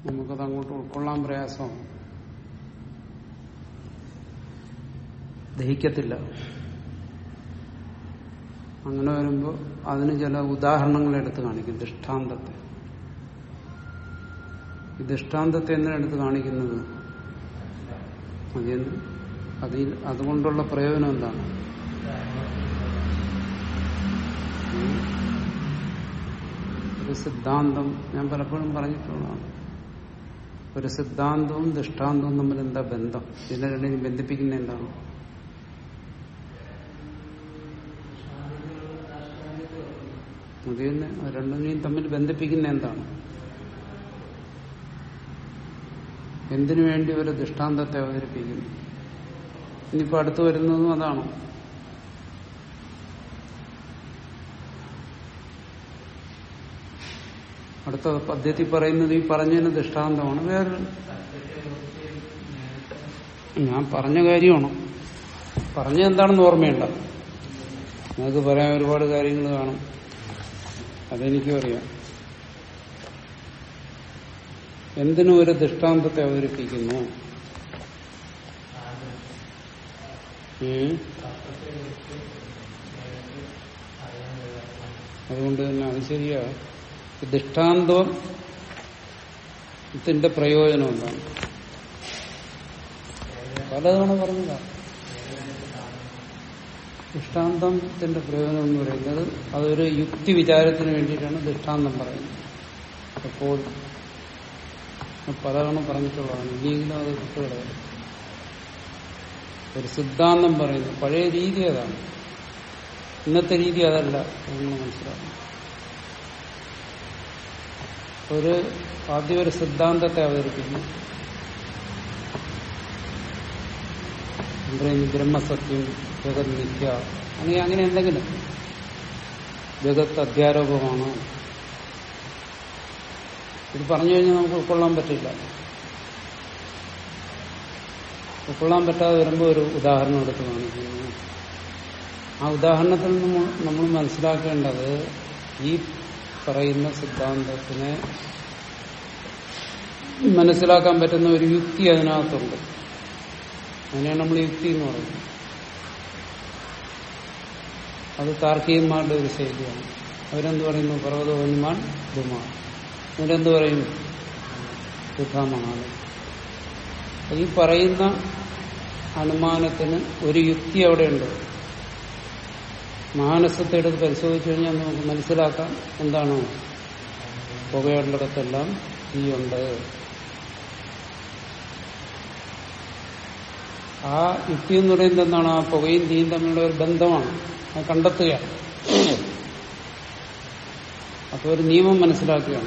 നമുക്കത് അങ്ങോട്ട് ഉൾക്കൊള്ളാൻ പ്രയാസമാണ് ദഹിക്കത്തില്ല അങ്ങനെ വരുമ്പോൾ അതിന് ചില ഉദാഹരണങ്ങൾ എടുത്ത് കാണിക്കും ദൃഷ്ടാന്തത്തെ ഈ ദൃഷ്ടാന്തത്തെ എന്തിനാണ് എടുത്ത് കാണിക്കുന്നത് അതിൽ അതിൽ അതുകൊണ്ടുള്ള പ്രയോജനം എന്താണ് ഉം. ഒരു സിദ്ധാന്തം ഞാൻ പലപ്പോഴും പറഞ്ഞിട്ടുള്ളതാണ് ഒരു സിദ്ധാന്തവും ദൃഷ്ടാന്തവും തമ്മിൽ എന്താ ബന്ധം ഇതിനെ രണ്ടിനും ബന്ധിപ്പിക്കുന്ന എന്താണ് അത് തന്നെ അത് രണ്ടിനെയും തമ്മിൽ ബന്ധിപ്പിക്കുന്ന എന്താണ് എന്തിനു വേണ്ടി ഒരു ദൃഷ്ടാന്തത്തെ അവതരിപ്പിക്കുന്നു ഇനിയിപ്പോ അടുത്ത് വരുന്നതും അതാണോ അടുത്ത പദ്യത്തിൽ പറയുന്നത് ഈ പറഞ്ഞതിന് ദൃഷ്ടാന്തമാണ് വേറെ ഞാൻ പറഞ്ഞ കാര്യമാണ് പറഞ്ഞ എന്താണെന്ന് ഓർമ്മയുണ്ട നിങ്ങൾക്ക് പറയാൻ ഒരുപാട് കാര്യങ്ങൾ കാണും അതെനിക്കും അറിയാം എന്തിനും ഒരു ദൃഷ്ടാന്തത്തെ അവതരിപ്പിക്കുന്നു ഉം. അതുകൊണ്ട് തന്നെ അത് ശരിയാ ഈ ദൃഷ്ടാന്തത്തിന്റെ പ്രയോജനം എന്താണ് പലതവണ പറഞ്ഞതാ ദൃഷ്ടാന്തത്തിന്റെ പ്രയോജനം എന്ന് പറയുന്നത് അതൊരു യുക്തി വിചാരത്തിന് വേണ്ടിയിട്ടാണ് ദൃഷ്ടാന്തം പറയുന്നത് എപ്പോഴും ഞാൻ പലതവണ പറഞ്ഞിട്ടുള്ളതാണ് ഇനിയെങ്കിലും അത് കുട്ടികളെ ഒരു സിദ്ധാന്തം പറയുന്നു പഴയ രീതി അതാണ് ഇന്നത്തെ രീതി അതല്ല എന്ന് മനസ്സിലാക്കണം ഒരു ആദ്യം ഒരു സിദ്ധാന്തത്തെ അവതരിപ്പിക്കുന്നു പറയുന്നു ബ്രഹ്മസത്യം ജഗത് നിത്യ അങ്ങനെ അങ്ങനെ എന്തെങ്കിലും ജഗത്ത് അധ്യാരോപമാണ് ഇത് പറഞ്ഞു കഴിഞ്ഞാൽ നമുക്ക് ഉൾക്കൊള്ളാൻ പറ്റില്ല ഉൾക്കൊള്ളാൻ പറ്റാതെ വരുമ്പോൾ ഒരു ഉദാഹരണം എടുത്ത് കാണിക്കുന്നു ആ ഉദാഹരണത്തിൽ നിന്ന് നമ്മൾ മനസ്സിലാക്കേണ്ടത് ഈ പറയുന്ന സിദ്ധാന്തത്തിനെ മനസ്സിലാക്കാൻ പറ്റുന്ന ഒരു യുക്തി അതിനകത്തുണ്ട് അതിനെയാണ് നമ്മൾ യുക്തി എന്ന് പറയുന്നത് അത് താർക്കികന്മാരുടെ ഒരു ശൈലിയാണ് അവരെന്ത് പറയുന്നു പർവ്വതവന്മാൻ ധുമാൻ അവരെന്ത് പറയും ദുഃഖമാണ് ഈ പറയുന്ന അനുമാനത്തിന് ഒരു യുക്തി അവിടെയുണ്ട് മാനസത്തെ എടുത്ത് പരിശോധിച്ചു കഴിഞ്ഞാൽ നമുക്ക് മനസ്സിലാക്കാം എന്താണ് പുകയുള്ളിടത്തെല്ലാം തീയുണ്ട് ആ യുക്തി എന്ന് പറയുന്നത് എന്താണ് ആ പുകയും തീയും തമ്മിലുള്ള ഒരു ബന്ധമാണ് അത് കണ്ടെത്തുകയാണ് അപ്പൊ ഒരു നിയമം മനസ്സിലാക്കുകയാണ്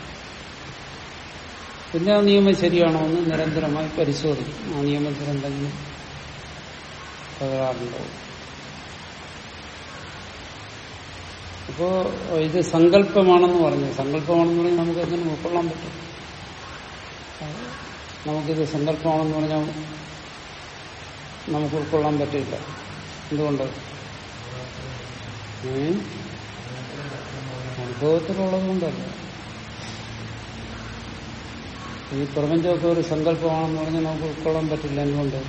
പിന്നെ ആ നിയമം ശരിയാണോ എന്ന് നിരന്തരമായി പരിശോധിക്കും ആ നിയമത്തിൽ എന്തെങ്കിലും തകരാറുണ്ടോ അപ്പോ ഇത് സങ്കല്പമാണെന്ന് പറഞ്ഞു സങ്കല്പമാണെന്ന് പറഞ്ഞാൽ നമുക്ക് എങ്ങനെ ഉൾക്കൊള്ളാൻ പറ്റും നമുക്കിത് സങ്കല്പമാണെന്ന് പറഞ്ഞാൽ നമുക്ക് ഉൾക്കൊള്ളാൻ പറ്റില്ല എന്തുകൊണ്ട് ഏ? അനുഭവത്തിലുള്ളത് കൊണ്ടല്ല ഈ പ്രപഞ്ചമൊക്കെ ഒരു സങ്കല്പമാണെന്ന് പറഞ്ഞാൽ നമുക്ക് ഉൾക്കൊള്ളാൻ പറ്റില്ല എന്തുകൊണ്ട്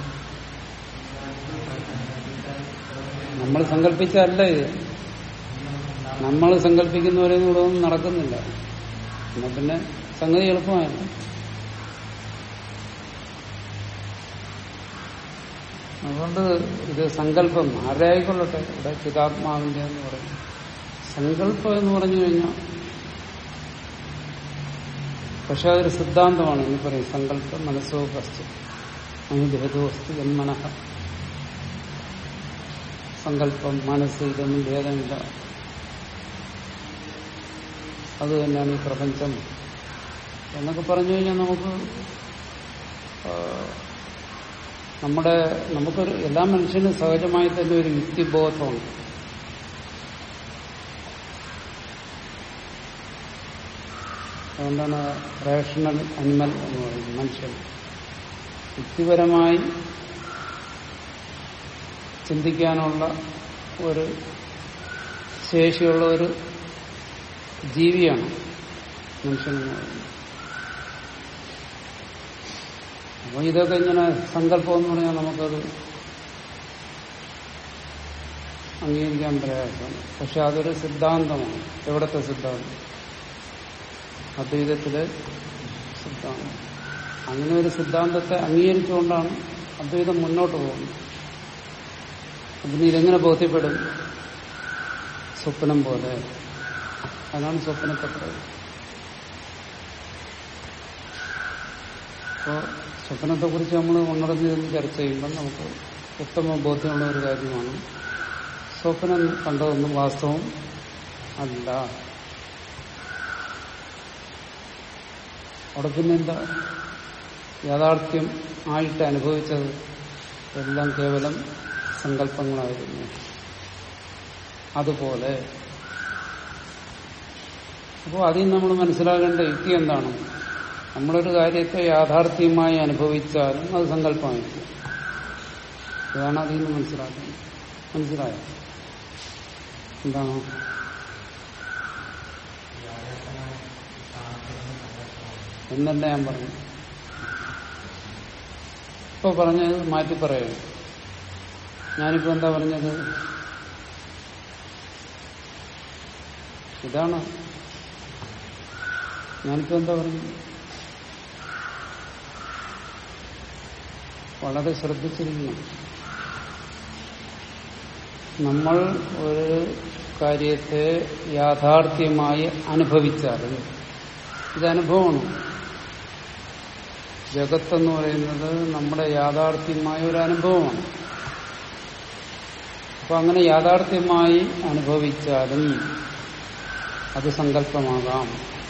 നമ്മൾ സങ്കല്പിച്ചല്ല ഇത് നമ്മൾ സങ്കല്പിക്കുന്നവരെയും കൂടെ ഒന്നും നടക്കുന്നില്ല എന്നാ പിന്നെ സംഗതി എളുപ്പമായിരുന്നു അതുകൊണ്ട് ഇത് സങ്കല്പം ആരുടെ ആയിക്കൊള്ളട്ടെ ഇവിടെ ചിതാത്മാവിന്റെ എന്ന് പറയും സങ്കല്പം എന്ന് പറഞ്ഞു കഴിഞ്ഞാൽ പക്ഷെ അതൊരു സിദ്ധാന്തമാണ് ഇനി പറയും സങ്കല്പം മനസ്സോ കസ്റ്റ് അനുഭേദോസ്തി ജന്മനഃ സങ്കല്പം മനസ്സ് ഇതൊന്നും ഭേദമില്ല അത് തന്നെയാണ് ഈ പ്രപഞ്ചം എന്നൊക്കെ പറഞ്ഞു കഴിഞ്ഞാൽ നമുക്ക് ആ, നമ്മുടെ നമുക്കൊരു എല്ലാ മനുഷ്യനും സഹജമായി തന്നെ ഒരു യുക്തിബോധമുണ്ട് അതുകൊണ്ടാണ് റേഷണൽ അനിമൽ എന്ന് പറയുന്നത് മനുഷ്യൻ യുക്തിപരമായി ചിന്തിക്കാനുള്ള ഒരു ശേഷിയുള്ള ഒരു ജീവിയാണ് മനുഷ്യൻ എന്ന് പറയുന്നത് അപ്പൊ ഇതൊക്കെ ഇങ്ങനെ സങ്കല്പം എന്ന് പറഞ്ഞാൽ നമുക്കത് അംഗീകരിക്കാൻ പ്രയാസമാണ് പക്ഷെ അതൊരു സിദ്ധാന്തമാണ് എവിടത്തെ സിദ്ധാന്തം അദ്വൈതത്തിലെ സിദ്ധാന്തം അങ്ങനെ ഒരു സിദ്ധാന്തത്തെ അംഗീകരിച്ചുകൊണ്ടാണ് അദ്വൈതം മുന്നോട്ട് പോകുന്നത് അതിന് ഇതെങ്ങനെ ബോധ്യപ്പെടും സ്വപ്നം പോലെ അതാണ് സ്വപ്നത്തെ പറയുന്നത് അപ്പോൾ സ്വപ്നത്തെ കുറിച്ച് നമ്മൾ ഉണർന്നിരുന്ന് ചർച്ച ചെയ്യുമ്പോൾ നമുക്ക് ഉത്തമ ബോധ്യമുള്ള ഒരു കാര്യമാണ് സ്വപ്നം കണ്ടതൊന്നും വാസ്തവം അല്ല അവിടെ പിന്നെ എന്താ യാഥാർത്ഥ്യം ആയിട്ട് അനുഭവിച്ചത് എല്ലാം കേവലം സങ്കല്പങ്ങളായിരുന്നു അതുപോലെ അപ്പോൾ അതിൽ നമ്മൾ മനസ്സിലാക്കേണ്ട യുക്തി എന്താണ് നമ്മളൊരു കാര്യത്തെ യാഥാർത്ഥ്യമായി അനുഭവിച്ചാലും അത് സങ്കല്പമായിരിക്കും ഇതാണ് അതിൽ നിന്ന് മനസ്സിലാക്കുന്നത് മനസ്സിലായോ എന്താണ് എന്നല്ല ഞാൻ പറഞ്ഞു ഇപ്പൊ പറഞ്ഞത് മാറ്റി പറയണം ഞാനിപ്പോ എന്താ പറഞ്ഞത് ഇതാണ് ഞാനിപ്പോ എന്താ പറഞ്ഞത് വളരെ ശ്രദ്ധിച്ചിരിക്കണം നമ്മൾ ഒരു കാര്യത്തെ യാഥാർത്ഥ്യമായി അനുഭവിച്ചാൽ ഇത് അനുഭവമാണ് ജഗത്തെന്ന് പറയുന്നത് നമ്മുടെ യാഥാർത്ഥ്യമായ ഒരു അനുഭവമാണ് അപ്പൊ അങ്ങനെ യാഥാർത്ഥ്യമായി അനുഭവിച്ചാലും അത് സങ്കല്പമാകാം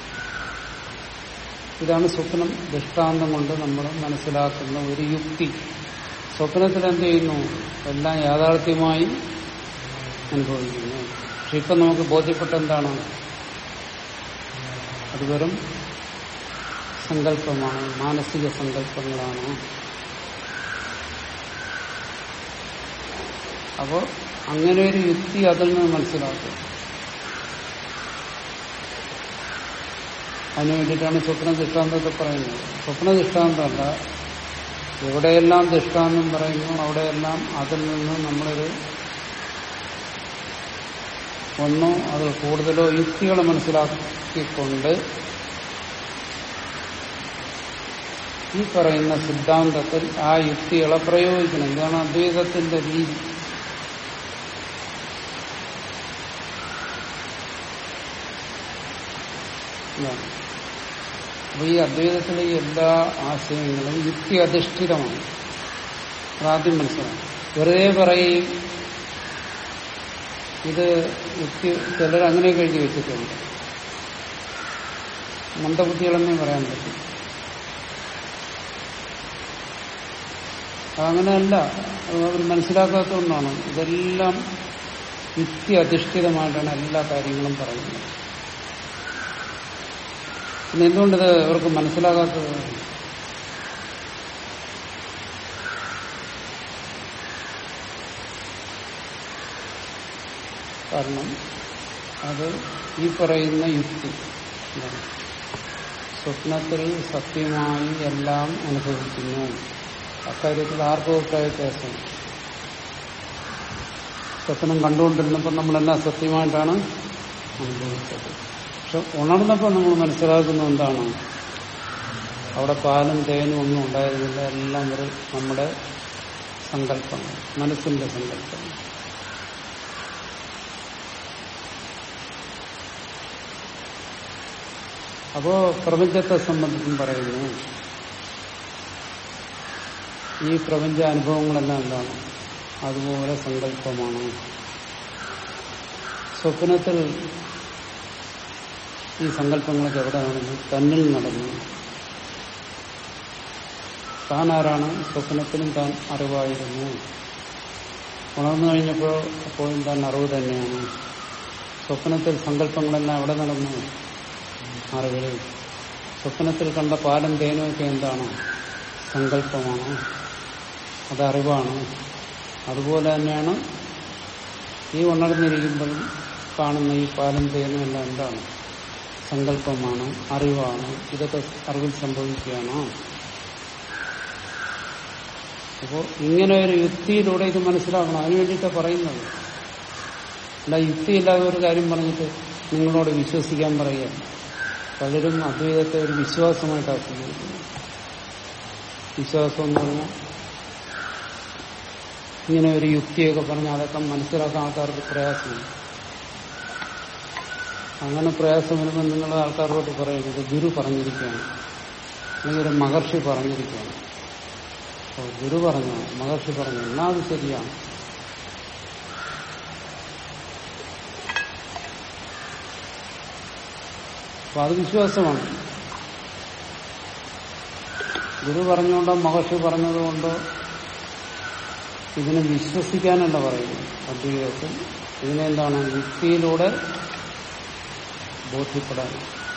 ഇതാണ് സ്വപ്നം ദൃഷ്ടാന്തം കൊണ്ട് നമ്മൾ മനസ്സിലാക്കുന്ന ഒരു യുക്തി സ്വപ്നത്തിൽ എന്ത് ചെയ്യുന്നു എല്ലാം യാഥാർത്ഥ്യമായി അനുഭവിക്കുന്നു പക്ഷെ ഇപ്പം നമുക്ക് ബോധ്യപ്പെട്ട എന്താണ് അത് വെറും സങ്കല്പമാണ് മാനസിക സങ്കല്പങ്ങളാണ് അപ്പോൾ അങ്ങനെ ഒരു യുക്തി അതിൽ നിന്ന് മനസ്സിലാക്കും അതിനു വേണ്ടിയിട്ടാണ് സ്വപ്ന ദൃഷ്ടാന്തത്തെ പറയുന്നത് സ്വപ്ന ദൃഷ്ടാന്തമല്ല എവിടെയെല്ലാം ദൃഷ്ടാന്തം പറയുന്നു അവിടെയെല്ലാം അതിൽ നിന്ന് നമ്മളൊരു ഒന്നോ അത് കൂടുതലോ യുക്തികൾ മനസ്സിലാക്കിക്കൊണ്ട് ഈ പറയുന്ന സിദ്ധാന്തത്തിൽ ആ യുക്തികളെ പ്രയോഗിക്കണം ഇതാണ് അദ്വൈതത്തിന്റെ രീതി ഇതാണ്. അപ്പൊ ഈ അദ്വൈതത്തിലെ ഈ എല്ലാ ആശയങ്ങളും യുക്തി അധിഷ്ഠിതമാണ് അതാദ്യം മനസ്സിലാവും വെറുതെ പറയും ഇത് യുക്തി ചിലർ അങ്ങനെ എഴുതി വെച്ചിട്ടുണ്ട് മന്ദബുദ്ധികളെന്നേ പറയാൻ പറ്റും അതങ്ങനെയല്ല അത് അവർ മനസ്സിലാക്കാത്തതുകൊണ്ടാണ് ഇതെല്ലാം യുക്തി അധിഷ്ഠിതമായിട്ടാണ് എല്ലാ കാര്യങ്ങളും പറയുന്നത് പിന്നെ എന്തുകൊണ്ടിത് അവർക്ക് മനസ്സിലാകാത്തത് കാരണം അത് ഈ പറയുന്ന യുക്തി എന്താണ്? സ്വപ്നത്തിൽ സത്യമായി എല്ലാം അനുഭവിക്കുന്നു അക്കാര്യത്തിൽ ആർക്കും അഭിപ്രായ വ്യത്യാസം സ്വപ്നം കണ്ടുകൊണ്ടിരുന്നപ്പോൾ നമ്മളെല്ലാം സത്യമായിട്ടാണ് അനുഭവിച്ചത് പക്ഷെ ഉണർന്നപ്പോൾ നമ്മൾ മനസ്സിലാക്കുന്ന എന്താണ് അവിടെ പാലും തേനും ഒന്നും ഉണ്ടായിരുന്നില്ല എല്ലാം ഒരു നമ്മുടെ സങ്കല്പങ്ങൾ മനസ്സിന്റെ സങ്കല്പങ്ങൾ അപ്പോ പ്രപഞ്ചത്തെ സംബന്ധിച്ചും പറയുന്നു ഈ പ്രപഞ്ച അനുഭവങ്ങളെല്ലാം എന്താണ് അതുപോലെ സങ്കല്പമാണ് സ്വപ്നത്തിൽ ഈ സങ്കല്പങ്ങളൊക്കെ എവിടെ നടന്നു തന്നിൽ നടന്നു താൻ ആരാണ് സ്വപ്നത്തിലും താൻ അറിവായിരുന്നു ഉണർന്നു കഴിഞ്ഞപ്പോൾ അപ്പോഴും താൻ അറിവ് തന്നെയാണ് സ്വപ്നത്തിൽ സങ്കല്പങ്ങളെല്ലാം എവിടെ നടന്നു അറിവിൽ സ്വപ്നത്തിൽ കണ്ട പാലം തേനുമൊക്കെ എന്താണ് സങ്കല്പമാണ് അത് അറിവാണ് അതുപോലെ തന്നെയാണ് ഈ ഉണർന്നിരിക്കുമ്പോഴും കാണുന്ന ഈ പാലം തേനും എല്ലാം എന്താണ് സങ്കല്പമാണ് അറിവാണ് ഇതൊക്കെ അറിവിൽ സംഭവിക്കുകയാണ് അപ്പോൾ ഇങ്ങനെ ഒരു യുക്തിയിലൂടെ ഇത് മനസ്സിലാക്കണം അതിനു വേണ്ടിയിട്ടാണ് പറയുന്നത് അല്ല യുക്തിയില്ലാതെ ഒരു കാര്യം പറഞ്ഞിട്ട് നിങ്ങളോട് വിശ്വസിക്കാൻ പറയുക പലരും അദ്വൈതത്തെ ഒരു വിശ്വാസമായിട്ടാണ് സ്വീകരിക്കുന്നത് വിശ്വാസം എന്ന് പറഞ്ഞാൽ ഇങ്ങനെ ഒരു യുക്തിയൊക്കെ പറഞ്ഞാൽ അതൊക്കെ മനസ്സിലാക്കാൻ ആൾക്കാർക്ക് പ്രയാസമില്ല അങ്ങനെ പ്രയാസം വരുമ്പോൾ നിങ്ങൾ ആൾക്കാരോട് പറയുന്നത് ഗുരു പറഞ്ഞിരിക്കുകയാണ് അല്ലെങ്കിൽ ഒരു മഹർഷി പറഞ്ഞിരിക്കുകയാണ് അപ്പോൾ ഗുരു പറഞ്ഞു മഹർഷി പറഞ്ഞു എന്നാ അത് ശരിയാണ് അപ്പൊ അത് വിശ്വാസമാണ് ഗുരു പറഞ്ഞുകൊണ്ടോ മഹർഷി പറഞ്ഞതുകൊണ്ടോ ഇതിനെ വിശ്വസിക്കാനല്ല പറയുന്നത് അദ്വൈതത്തിൽ ഇതിനെന്താണ് യുക്തിയിലൂടെ ബോധ്യപ്പെടാൻ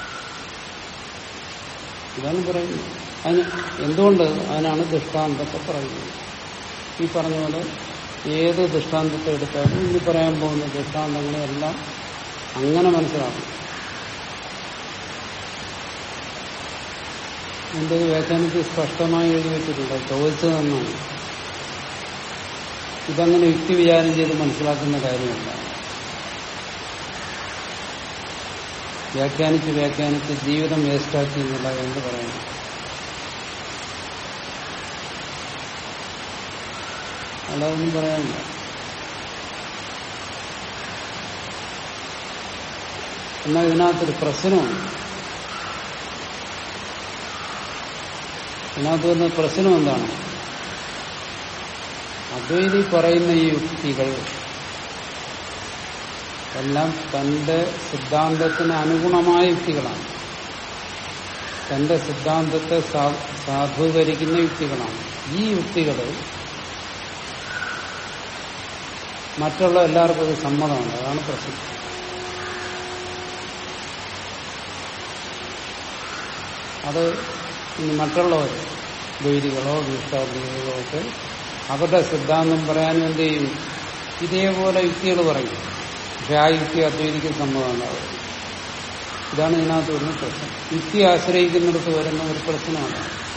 ഇതാണ് പറയുന്നത് അതിന് എന്തുകൊണ്ട് അതിനാണ് ദൃഷ്ടാന്തത്തെ പറയുന്നത് ഈ പറഞ്ഞ പോലെ ഏത് ദൃഷ്ടാന്തത്തെ എടുത്താലും ഇനി പറയാൻ പോകുന്ന ദൃഷ്ടാന്തങ്ങളെല്ലാം അങ്ങനെ മനസ്സിലാക്കണം എന്റെ വ്യാഖ്യാനത്തിൽ സ്പഷ്ടമായി എഴുതി വെച്ചിട്ടുണ്ട് ചോദിച്ചത് നന്നാണ് ഇതങ്ങനെ യുക്തി വിചാരം ചെയ്ത് മനസ്സിലാക്കുന്ന കാര്യമല്ല വ്യാഖ്യാനിച്ച് വ്യാഖ്യാനിച്ച് ജീവിതം വേസ്റ്റാക്കി എന്നുള്ള എന്ത് പറയണം അല്ലാതൊന്നും പറയാനില്ല എന്നാൽ ഇതിനകത്തൊരു പ്രശ്നമുണ്ട് ഇതിനകത്ത് വരുന്ന പ്രശ്നം എന്താണ് അദ്വൈതി പറയുന്ന ഈ യുക്തികൾ എല്ലാം തന്റെ സിദ്ധാന്തത്തിന് അനുഗുണമായ യുക്തികളാണ് തന്റെ സിദ്ധാന്തത്തെ സാധൂകരിക്കുന്ന യുക്തികളാണ് ഈ യുക്തികൾ മറ്റുള്ള എല്ലാവർക്കും അത് സമ്മതമുണ്ട് അതാണ് പ്രശ്നം അത് ഇനി മറ്റുള്ളവർ ദ്വൈതികളോ ദുഷ്ടാദ്വൈതികളോ ഒക്കെ അവരുടെ സിദ്ധാന്തം പറയാനും എന്ത് ചെയ്യും ഇതേപോലെ യുക്തികൾ പറയും പക്ഷെ ആ യുക്തി അദ്വൈതിക്ക് സമ്മതമുണ്ടാവും ഇതാണ് ഇതിനകത്ത് വരുന്ന പ്രശ്നം യുക്തി ആശ്രയിക്കുന്നിടത്ത് വരുന്ന ഒരു പ്രശ്നമാണ്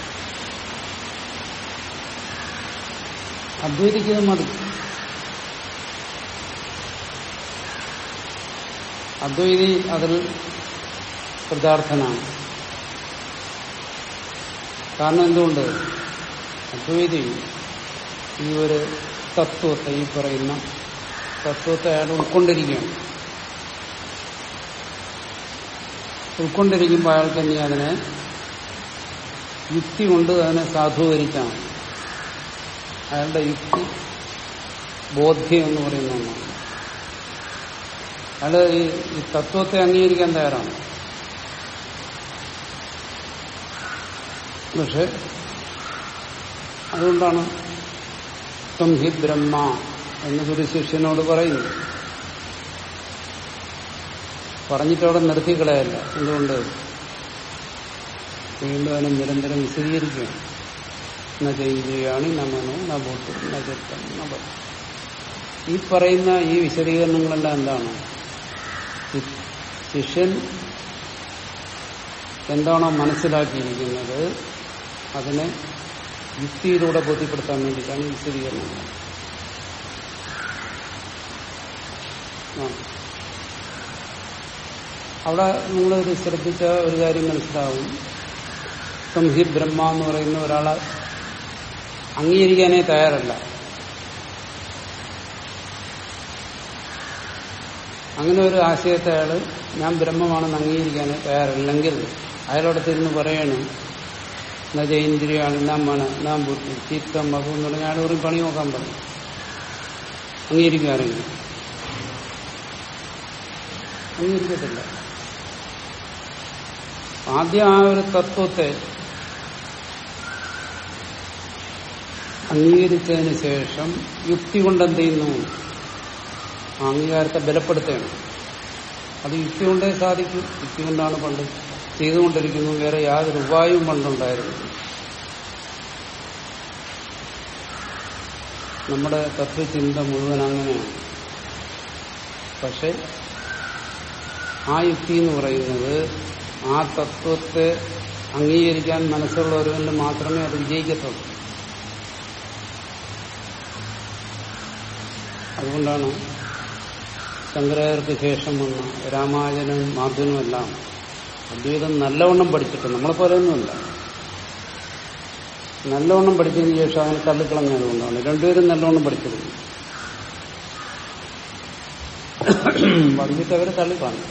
അദ്വൈതിക്ക് ഇത് മതി അദ്വൈതി അതിൽ കൃതാർത്ഥനാണ് കാരണം എന്തുകൊണ്ട് അദ്വൈതി ഈ ഒരു തത്വത്തെ ഈ പറയുന്ന തത്വത്തെ അയാൾ ഉൾക്കൊണ്ടിരിക്കുകയാണ് ഉൾക്കൊണ്ടിരിക്കുമ്പോൾ അയാൾക്ക് ഇനി അതിനെ യുക്തി കൊണ്ട് അതിനെ സാധൂകരിക്കാം അയാളുടെ യുക്തി ബോധ്യം എന്ന് പറയുന്ന ഒന്നാണ് അയാൾ ഈ ഈ തത്വത്തെ അംഗീകരിക്കാൻ തയ്യാറാണ് പക്ഷെ അതുകൊണ്ടാണ് ത്വം ഹി ബ്രഹ്മ എന്ന് ഗുരു ശിഷ്യനോട് പറയുന്നു പറഞ്ഞിട്ടവിടെ നിർത്തിക്കളയല്ല എന്തുകൊണ്ട് വീണ്ടും അതിനെ നിരന്തരം വിശദീകരിക്കുകയാണ് ന ചെയ്യുകയാണ് നമനോ ന ബോധു ന ചിത്തം ന ബോധം. ഈ പറയുന്ന ഈ വിശദീകരണങ്ങളെല്ലാം എന്താണ് ശിഷ്യൻ എന്താണോ മനസ്സിലാക്കിയിരിക്കുന്നത് അതിനെ യുക്തിയിലൂടെ ബോധ്യപ്പെടുത്താൻ വേണ്ടിയിട്ടാണ് ഈ വിശദീകരണങ്ങൾ ആ. അവിടെ നിങ്ങളൊരു ശ്രദ്ധിച്ച ഒരു കാര്യം മനസ്സിലാവും സംഹി ബ്രഹ്മ എന്ന് പറയുന്ന ഒരാളെ അംഗീകരിക്കാനേ തയ്യാറല്ല അങ്ങനെ ഒരു ആശയത്തെ അയാൾ ഞാൻ ബ്രഹ്മമാണെന്ന് അംഗീകരിക്കാനേ തയ്യാറല്ലെങ്കിൽ അയാളോടത്തിരുന്ന് പറയണം എന്നാ ജൈന്ദ്രിയാണ് നാം മണ് നാം ബുദ്ധി ചിത്തം മകം എന്ന് പറഞ്ഞാൽ അയാൾ ഒരു പണി നോക്കാൻ പറയും അംഗീകരിക്കാറില്ല അംഗീകരിക്കത്തില്ല ആദ്യം ആ ഒരു തത്വത്തെ അംഗീകരിച്ചതിന് ശേഷം യുക്തി കൊണ്ട് എന്ത് ചെയ്യുന്നു ആ അംഗീകാരത്തെ ബലപ്പെടുത്തുകയാണ് അത് യുക്തി കൊണ്ടേ സാധിക്കും യുക്തി കൊണ്ടാണ് പണ്ട് ചെയ്തുകൊണ്ടിരിക്കുന്നത് വേറെ യാതൊരു ഉപായവും പണ്ടുണ്ടായിരുന്നു നമ്മുടെ തത്വചിന്ത മുഴുവൻ അങ്ങനെയാണ് പക്ഷെ ആ യുക്തി എന്ന് പറയുന്നത് ആ തത്വത്തെ അംഗീകരിക്കാൻ മനസ്സുള്ള ഒരുവന് മാത്രമേ അത് വിജയിക്കത്തുള്ളൂ അതുകൊണ്ടാണ് ശങ്കരാചാര്യർക്ക് ശേഷം വന്ന രാമാനുജനും മാധവനും എല്ലാം അദ്വൈതം നല്ലവണ്ണം പഠിച്ചിട്ട് നമ്മളെ പോലെയൊന്നുമില്ല നല്ലവണ്ണം പഠിച്ചതിന് ശേഷം അവന് തള്ളിക്കളഞ്ഞതുകൊണ്ടാണ് രണ്ടുപേരും നല്ലവണ്ണം പഠിച്ചിരുന്നു പഠിച്ചിട്ട് അവരെ തള്ളിക്കളഞ്ഞു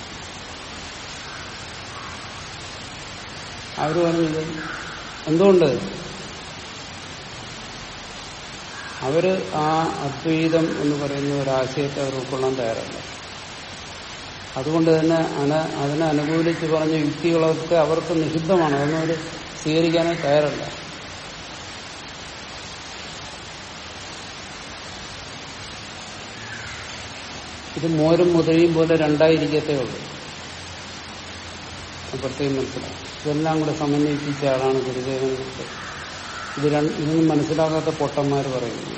അവര് പറഞ്ഞത് എന്തുകൊണ്ട് അവര് ആ അദ്വൈതം എന്ന് പറയുന്ന ഒരാശയത്തെ അവർ ഉൾക്കൊള്ളാൻ തയ്യാറല്ല അതുകൊണ്ട് തന്നെ അന അതിനെ അനുകൂലിച്ച് പറഞ്ഞ യുക്തികളൊക്കെ അവർക്ക് നിഷിദ്ധമാണ് അതൊന്നും അവർ സ്വീകരിക്കാനേ തയ്യാറല്ല ഇത് മോരും മുതയും പോലെ രണ്ടായിരിക്കത്തേ ഉള്ളൂ അത് പ്രത്യേകം മനസ്സിലാവും ഇതെല്ലാം കൂടെ സമന്വയിപ്പിച്ച ആളാണ് ഗുരുദേവൻ ഇത് രണ്ട് ഇതൊന്നും മനസ്സിലാക്കാത്ത പൊട്ടന്മാർ പറയുന്നു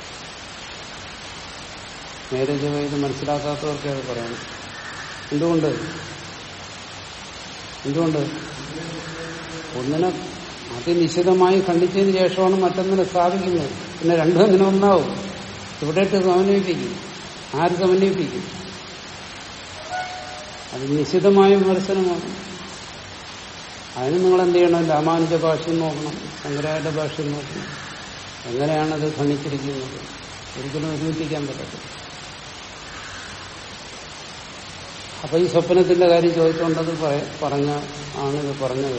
നേരെ ചൊവ്വ ഇത് മനസ്സിലാക്കാത്തവർക്കേ അത് പറയണം എന്തുകൊണ്ട് എന്തുകൊണ്ട് ഒന്നിനെ അതിനിശ്ചിതമായി khണ്ഡിച്ചതിന് ശേഷമാണ് മറ്റൊന്നിനെ സ്ഥാപിക്കുന്നത് പിന്നെ രണ്ടും അങ്ങനെ ഒന്നാവും ഇവിടെ ഇട്ട് സമന്വയിപ്പിക്കും ആര് സമന്വയിപ്പിക്കും അത് നിശ്ചിതമായ വിമർശനമാണ് അതിന് നിങ്ങൾ എന്ത് ചെയ്യണം രാമാനുജ ഭാഷ്യം നോക്കണം ശങ്കരായുടെ ഭാഷ്യം നോക്കണം എങ്ങനെയാണത് ഖണ്ഡിച്ചിരിക്കുന്നത് ഒരിക്കലും ഒരുമിപ്പിക്കാൻ പറ്റത്തില്ല അപ്പൊ ഈ സ്വപ്നത്തിന്റെ കാര്യം ചോദിച്ചുകൊണ്ടത് പറ- പറഞ്ഞ ആണ് ഇത് പറഞ്ഞത്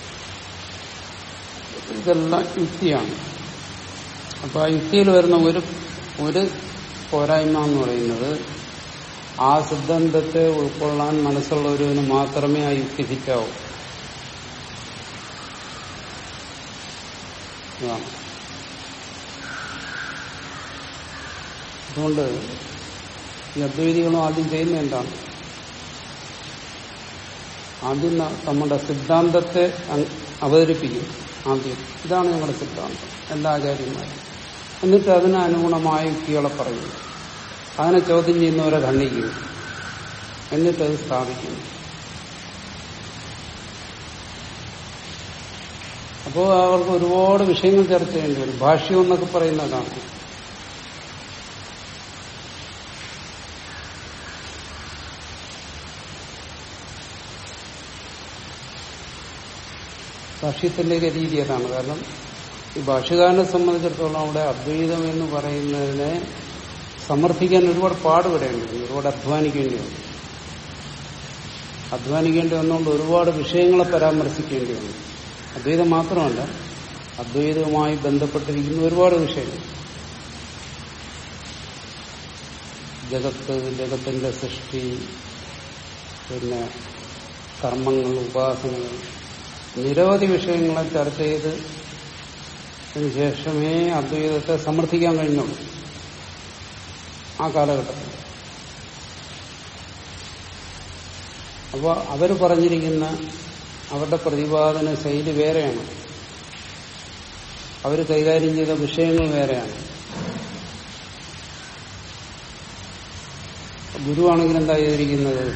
ഇതെല്ലാം യുക്തിയാണ് അപ്പൊ ആ യുക്തിയിൽ വരുന്ന ഒരു ഒരു പോരായ്മ എന്ന് പറയുന്നത് ആ സിദ്ധാന്തത്തെ ഉൾക്കൊള്ളാൻ മനസ്സുള്ള ഒരുവിന് മാത്രമേ ആ യുക്തി ഹിറ്റാവൂ ഇതാണ് അതുകൊണ്ട് ഈ അദ്വൈതികളും ആദ്യം ചെയ്യുന്ന എന്താണ് ആദ്യം ന- നമ്മുടെ സിദ്ധാന്തത്തെ അങ് അവതരിപ്പിക്കും ആദ്യം ഇതാണ് ഞങ്ങളുടെ സിദ്ധാന്തം എല്ലാ ആചാര്യന്മാരും എന്നിട്ട് അതിന് അനുഗുണമായ യുക്തികളെ പറയും അതിനെ ചോദ്യം ചെയ്യുന്നവരെ ഖണ്ഡിക്കും എന്നിട്ട് അത് സ്ഥാപിക്കും അപ്പോൾ അവർക്ക് ഒരുപാട് വിഷയങ്ങൾ ചർച്ച ചെയ്യേണ്ടി വരും ഭാഷ്യം എന്നൊക്കെ പറയുന്നതാണ് ഭാഷ്യത്തിന്റെ ഒക്കെ രീതി അതാണ് കാരണം ഈ ഭാഷ്യകാരനെ സംബന്ധിച്ചിടത്തോളം അവിടെ അദ്വൈതം എന്ന് പറയുന്നതിനെ സമർത്ഥിക്കാൻ ഒരുപാട് പാടുപെടേണ്ടി വരും ഒരുപാട് അധ്വാനിക്കേണ്ടി വന്നു അധ്വാനിക്കേണ്ടി വന്നുകൊണ്ട് ഒരുപാട് വിഷയങ്ങളെ പരാമർശിക്കേണ്ടി വന്നു അദ്വൈതം മാത്രമല്ല അദ്വൈതവുമായി ബന്ധപ്പെട്ടിരിക്കുന്ന ഒരുപാട് വിഷയങ്ങൾ ജഗത്ത് ജഗത്തിന്റെ സൃഷ്ടി പിന്നെ കർമ്മങ്ങൾ ഉപാസനകൾ നിരവധി വിഷയങ്ങളെ ചർച്ച ചെയ്ത് അതിന് ശേഷമേ അദ്വൈതത്തെ സമർത്ഥിക്കാൻ കഴിഞ്ഞുള്ളൂ ആ കാലഘട്ടത്തിൽ അപ്പോൾ അവർ പറഞ്ഞിരിക്കുന്ന അവരുടെ പ്രതിപാദന ശൈലി വേറെയാണ് അവർ കൈകാര്യം ചെയ്ത വിഷയങ്ങൾ വേറെയാണ് ഗുരുവാണെങ്കിൽ എന്താ ചെയ്തിരിക്കുന്നത്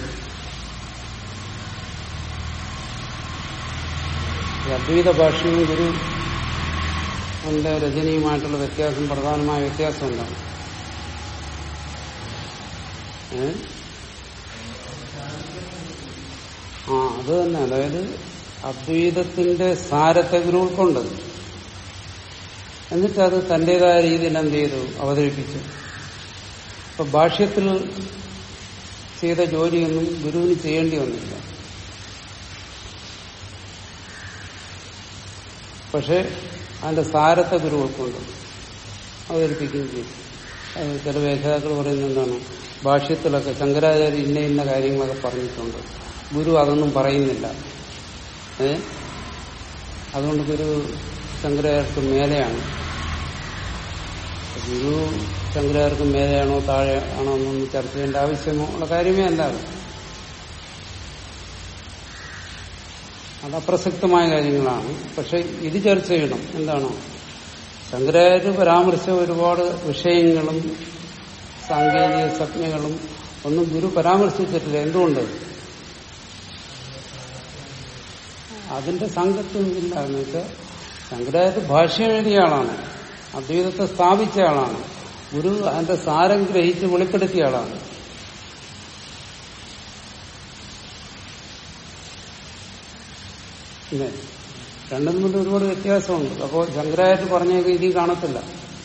ഈ അദ്വൈത ഭാഷയും ഗുരു ന്റെ രചനയുമായിട്ടുള്ള വ്യത്യാസം പ്രധാനമായ വ്യത്യാസം എന്താണ് ഏ? ആ അത് തന്നെ അതായത് അദ്വൈതത്തിന്റെ സാരത്തെ ഗുരു ഉൾക്കൊണ്ട് എന്നിട്ട് അത് തന്റേതായ രീതിയിൽ എന്ത് ചെയ്തു അവതരിപ്പിച്ചു ഇപ്പൊ ഭാഷ്യത്തിൽ ചെയ്ത ജോലിയൊന്നും ഗുരുവിന് ചെയ്യേണ്ടി വന്നില്ല പക്ഷെ അതിന്റെ സാരത്തെ ഗുരു ഉൾക്കൊണ്ട് അവതരിപ്പിക്കുകയും ചെയ്തു അത് ചില വ്യാഖ്യാതാക്കൾ പറയുന്നത് എന്താണ് ഭാഷ്യത്തിലൊക്കെ ശങ്കരാചാര്യ ഇന്ന ഇന്ന കാര്യങ്ങളൊക്കെ പറഞ്ഞിട്ടുണ്ട് ഗുരു അതൊന്നും പറയുന്നില്ല ഏ അതുകൊണ്ട് ഗുരു ശങ്കരാചാര്യർക്ക് മേലെയാണ് ഗുരു ശങ്കരാചാര്യർക്ക് മേലെയാണോ താഴെ ആണോ എന്നൊന്നും ചർച്ച ചെയ്യേണ്ട ആവശ്യമുള്ള കാര്യമേ അല്ല അത്. അത് അപ്രസക്തമായ കാര്യങ്ങളാണ് പക്ഷെ ഇത് ചർച്ച ചെയ്യണം എന്താണോ ശങ്കരാചാര്യ പരാമർശിച്ച ഒരുപാട് വിഷയങ്ങളും സാങ്കേതിക സംജ്ഞകളും ഒന്നും ഗുരു പരാമർശിച്ചിട്ടില്ല എന്തുകൊണ്ട് അതിന്റെ സംഘത്വം ഇല്ല എന്ന് വെച്ചാൽ ശങ്കരാചാര്യ ഭാഷ്യം എഴുതിയ ആളാണ് അദ്വൈതത്തെ സ്ഥാപിച്ച ആളാണ് ഗുരു അതിന്റെ സാരം ഗ്രഹിച്ച് വെളിപ്പെടുത്തിയ ആളാണ് പിന്നെ രണ്ടും തമ്മിൽ ഒരുപാട് വ്യത്യാസമുണ്ട് അപ്പോൾ ശങ്കരാചാര്യ പറഞ്ഞൊക്കെ ഇനി കാണത്തില്ല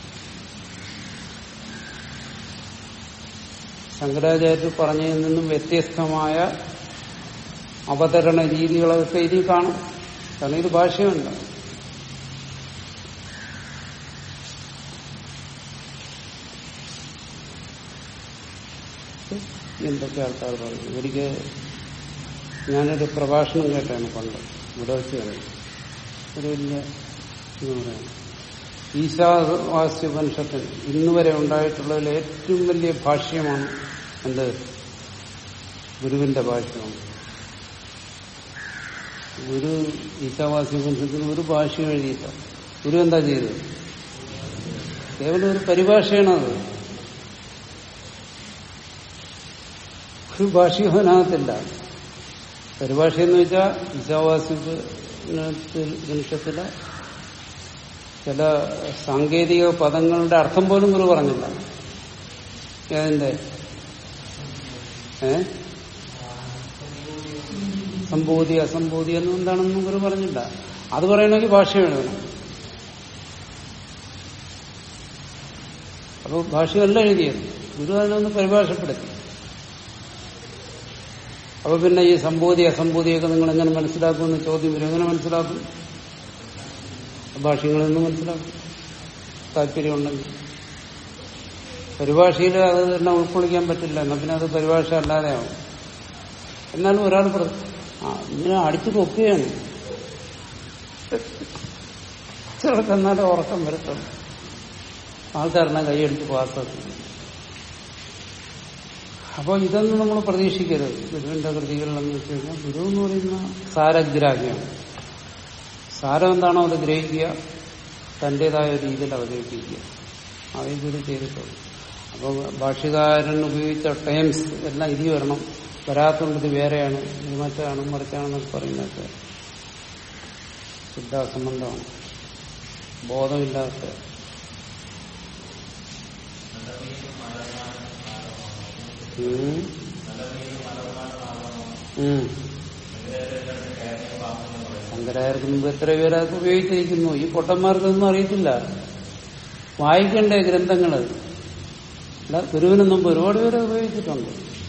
ശങ്കരാചാര്യർ പറഞ്ഞതിൽ നിന്നും വ്യത്യസ്തമായ അവതരണ രീതികളൊക്കെ ഇതിൽ കാണും കാരണം ഇത് ഭാഷയുണ്ട് എന്തൊക്കെ ആൾക്കാർ പറയും ഒരിക്കൽ ഞാനൊരു പ്രഭാഷണം കേട്ടാണ് പണ്ട് ഇവിടെ വെച്ച് തന്നെ ഒരു വലിയ എന്ന് പറയാം ഈശാവാസ്യോപനിഷത്തിന് ഇന്ന് വരെ ഉണ്ടായിട്ടുള്ളതിൽ ഏറ്റവും വലിയ ഭാഷ്യമാണ് എന്ത് ഗുരുവിന്റെ ഭാഷ്യമാണ് ഗുരു ഈശാവാസ്യോപനിഷത്തിന് ഒരു ഭാഷ്യം എഴുതിയില്ല ഗുരു എന്താ ചെയ്തത് കേവലം ഒരു പരിഭാഷയാണത് ഒരു ഭാഷ്യവനകത്തില്ല പരിഭാഷ എന്ന് വെച്ചാൽ ഈശാവാസ്യോപനിഷത്തിലെ ചില സാങ്കേതിക പദങ്ങളുടെ അർത്ഥം പോലും ഗുരു പറഞ്ഞില്ല ഏതിന്റെ ഏ സംബോധി അസംബോധി എന്നും എന്താണെന്നും ഗുരു പറഞ്ഞില്ല അത് പറയണമെങ്കിൽ ഭാഷ എഴുതണം അപ്പോൾ ഭാഷയല്ല എഴുതിയത് ഗുരു അതിനൊന്ന് പരിഭാഷപ്പെടുത്തി അപ്പൊ പിന്നെ ഈ സംബോധി അസംബോധിയൊക്കെ നിങ്ങൾ എങ്ങനെ മനസ്സിലാക്കുമെന്ന് ചോദ്യം വരും എങ്ങനെ മനസ്സിലാക്കും ഭാഷകളിൽ നിന്ന് മനസ്സിലാക്കും താല്പര്യമുണ്ടെങ്കിൽ പരിഭാഷയിൽ അത് തന്നെ ഉൾക്കൊള്ളിക്കാൻ പറ്റില്ല എന്നാ പിന്നെ അത് പരിഭാഷ അല്ലാതെ ആവും എന്നാലും ഒരാൾ പറ ആ ഇങ്ങനെ അടിച്ചു കൊക്കുകയാണ് ചിലർക്ക് എന്നാലും ഉറക്കം വരത്തുള്ളൂ ആൾക്കാരെന്നെ കൈയടിച്ച് പാസ്സാക്കി അപ്പോൾ ഇതൊന്നും നമ്മൾ പ്രതീക്ഷിക്കരുത് ഗുരുവിന്റെ കൃതികളിലെന്ന് വെച്ച് കഴിഞ്ഞാൽ ഗുരു എന്ന് പറയുന്ന സാരഗ്രാഹ്യമാണ് സാരം എന്താണോ അത് ഗ്രഹിക്കുക തന്റേതായ രീതിയിൽ അവതരിപ്പിക്കുക അതേ ഗുരു ചെയ്തിട്ടുള്ളൂ അപ്പോൾ ഭാഷ്യകാരൻ ഉപയോഗിച്ച ടൈംസ് എല്ലാം ഇതി വരണം വരാത്തോണ്ട് ഇത് വേറെയാണ് ഇത് മറ്റാണ് മറിച്ചാണെന്നൊക്കെ പറയുന്നതൊക്കെ ശുദ്ധാസംബന്ധമാണ് ബോധമില്ലാത്ത ഉം. ഉം. ശങ്കരായർക്ക് മുമ്പ് എത്ര പേരൊക്കെ ഉപയോഗിച്ചിരിക്കുന്നു ഈ പൊട്ടന്മാർക്കൊന്നും അറിയത്തില്ല വായിക്കണ്ടേ ഗ്രന്ഥങ്ങള് അല്ല ഗുരുവിന് മുമ്പ് ഒരുപാട് പേര് ഉപയോഗിച്ചിട്ടുണ്ട്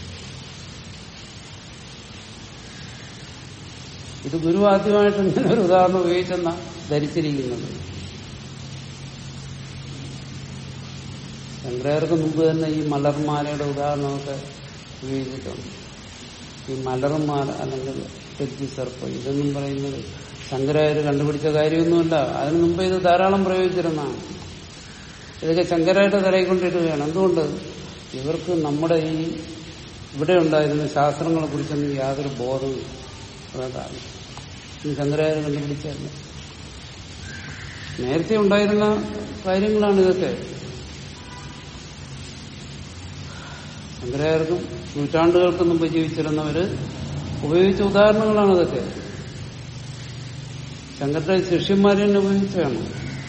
ഇത് ഗുരു ആദ്യമായിട്ട് ഇങ്ങനെ ഒരു ഉദാഹരണം ഉപയോഗിച്ചെന്ന ധരിച്ചിരിക്കുന്നത് ശങ്കരായർക്ക് മുമ്പ് തന്നെ ഈ മലർമാലയുടെ ഉദാഹരണമൊക്കെ ഉപയോഗിച്ചിട്ടുണ്ട് ഈ മലർമാല അല്ലെങ്കിൽ തെറ്റി സർപ്പം ഇതൊന്നും പറയുന്നത് ശങ്കരായർ കണ്ടുപിടിച്ച കാര്യമൊന്നുമില്ല അതിനു മുമ്പ് ഇത് ധാരാളം പ്രയോഗിച്ചിരുന്നതാണ് ഇതൊക്കെ ശങ്കരായിട്ട് തലയിൽ കൊണ്ടിടുകയാണ് എന്തുകൊണ്ട് ഇവർക്ക് നമ്മുടെ ഈ ഇവിടെ ഉണ്ടായിരുന്ന ശാസ്ത്രങ്ങളെ കുറിച്ചൊന്നും യാതൊരു ബോധവും അതാണ് ഈ ശങ്കരായർ കണ്ടുപിടിച്ചതല്ല നേരത്തെ ഉണ്ടായിരുന്ന കാര്യങ്ങളാണ് ഇതൊക്കെ ശങ്കരായർക്കും നൂറ്റാണ്ടുകൾക്ക് മുമ്പ് ജീവിച്ചിരുന്നവര് ഉപയോഗിച്ച ഉദാഹരണങ്ങളാണ് ഇതൊക്കെ ശങ്കരുടെ ശിഷ്യന്മാരെ തന്നെ ഉപയോഗിച്ചതാണ്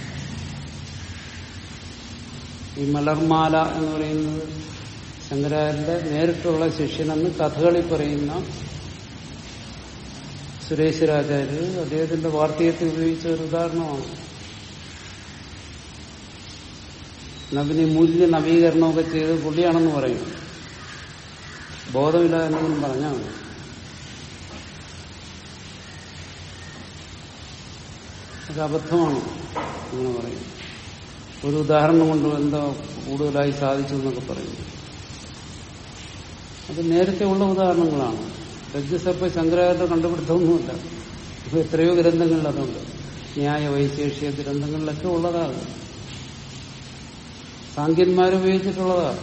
ഈ മലർമാല എന്ന് പറയുന്നത് ശങ്കരാചാര്യന്റെ നേരിട്ടുള്ള ശിഷ്യനെന്ന് കഥകളി പറയുന്ന സുരേശ്വരാചാര്യർ അദ്ദേഹത്തിന്റെ വാർത്തകത്തിൽ ഉപയോഗിച്ച ഒരു ഉദാഹരണമാണ് നവിനി മൂല്യ നവീകരണമൊക്കെ ചെയ്ത് പുള്ളിയാണെന്ന് പറയും ബോധമില്ല എന്നെങ്കിലും പറഞ്ഞാൽ മതി അത് അബദ്ധമാണ് അങ്ങനെ പറയും ഒരു ഉദാഹരണം കൊണ്ട് എന്തോ കൂടുതലായി സാധിച്ചു എന്നൊക്കെ പറയുന്നു അത് നേരത്തെ ഉള്ള ഉദാഹരണങ്ങളാണ് രജ്ജുസപ്പ ശങ്കരാചാര്യ കണ്ടുപിടുത്തമൊന്നുമില്ല ഇപ്പൊ എത്രയോ ഗ്രന്ഥങ്ങളിൽ അതുണ്ട് ന്യായ വൈശേഷിക ഗ്രന്ഥങ്ങളിലൊക്കെ ഉള്ളതാണ് സാങ്കന്മാർ ഉപയോഗിച്ചിട്ടുള്ളതാണ്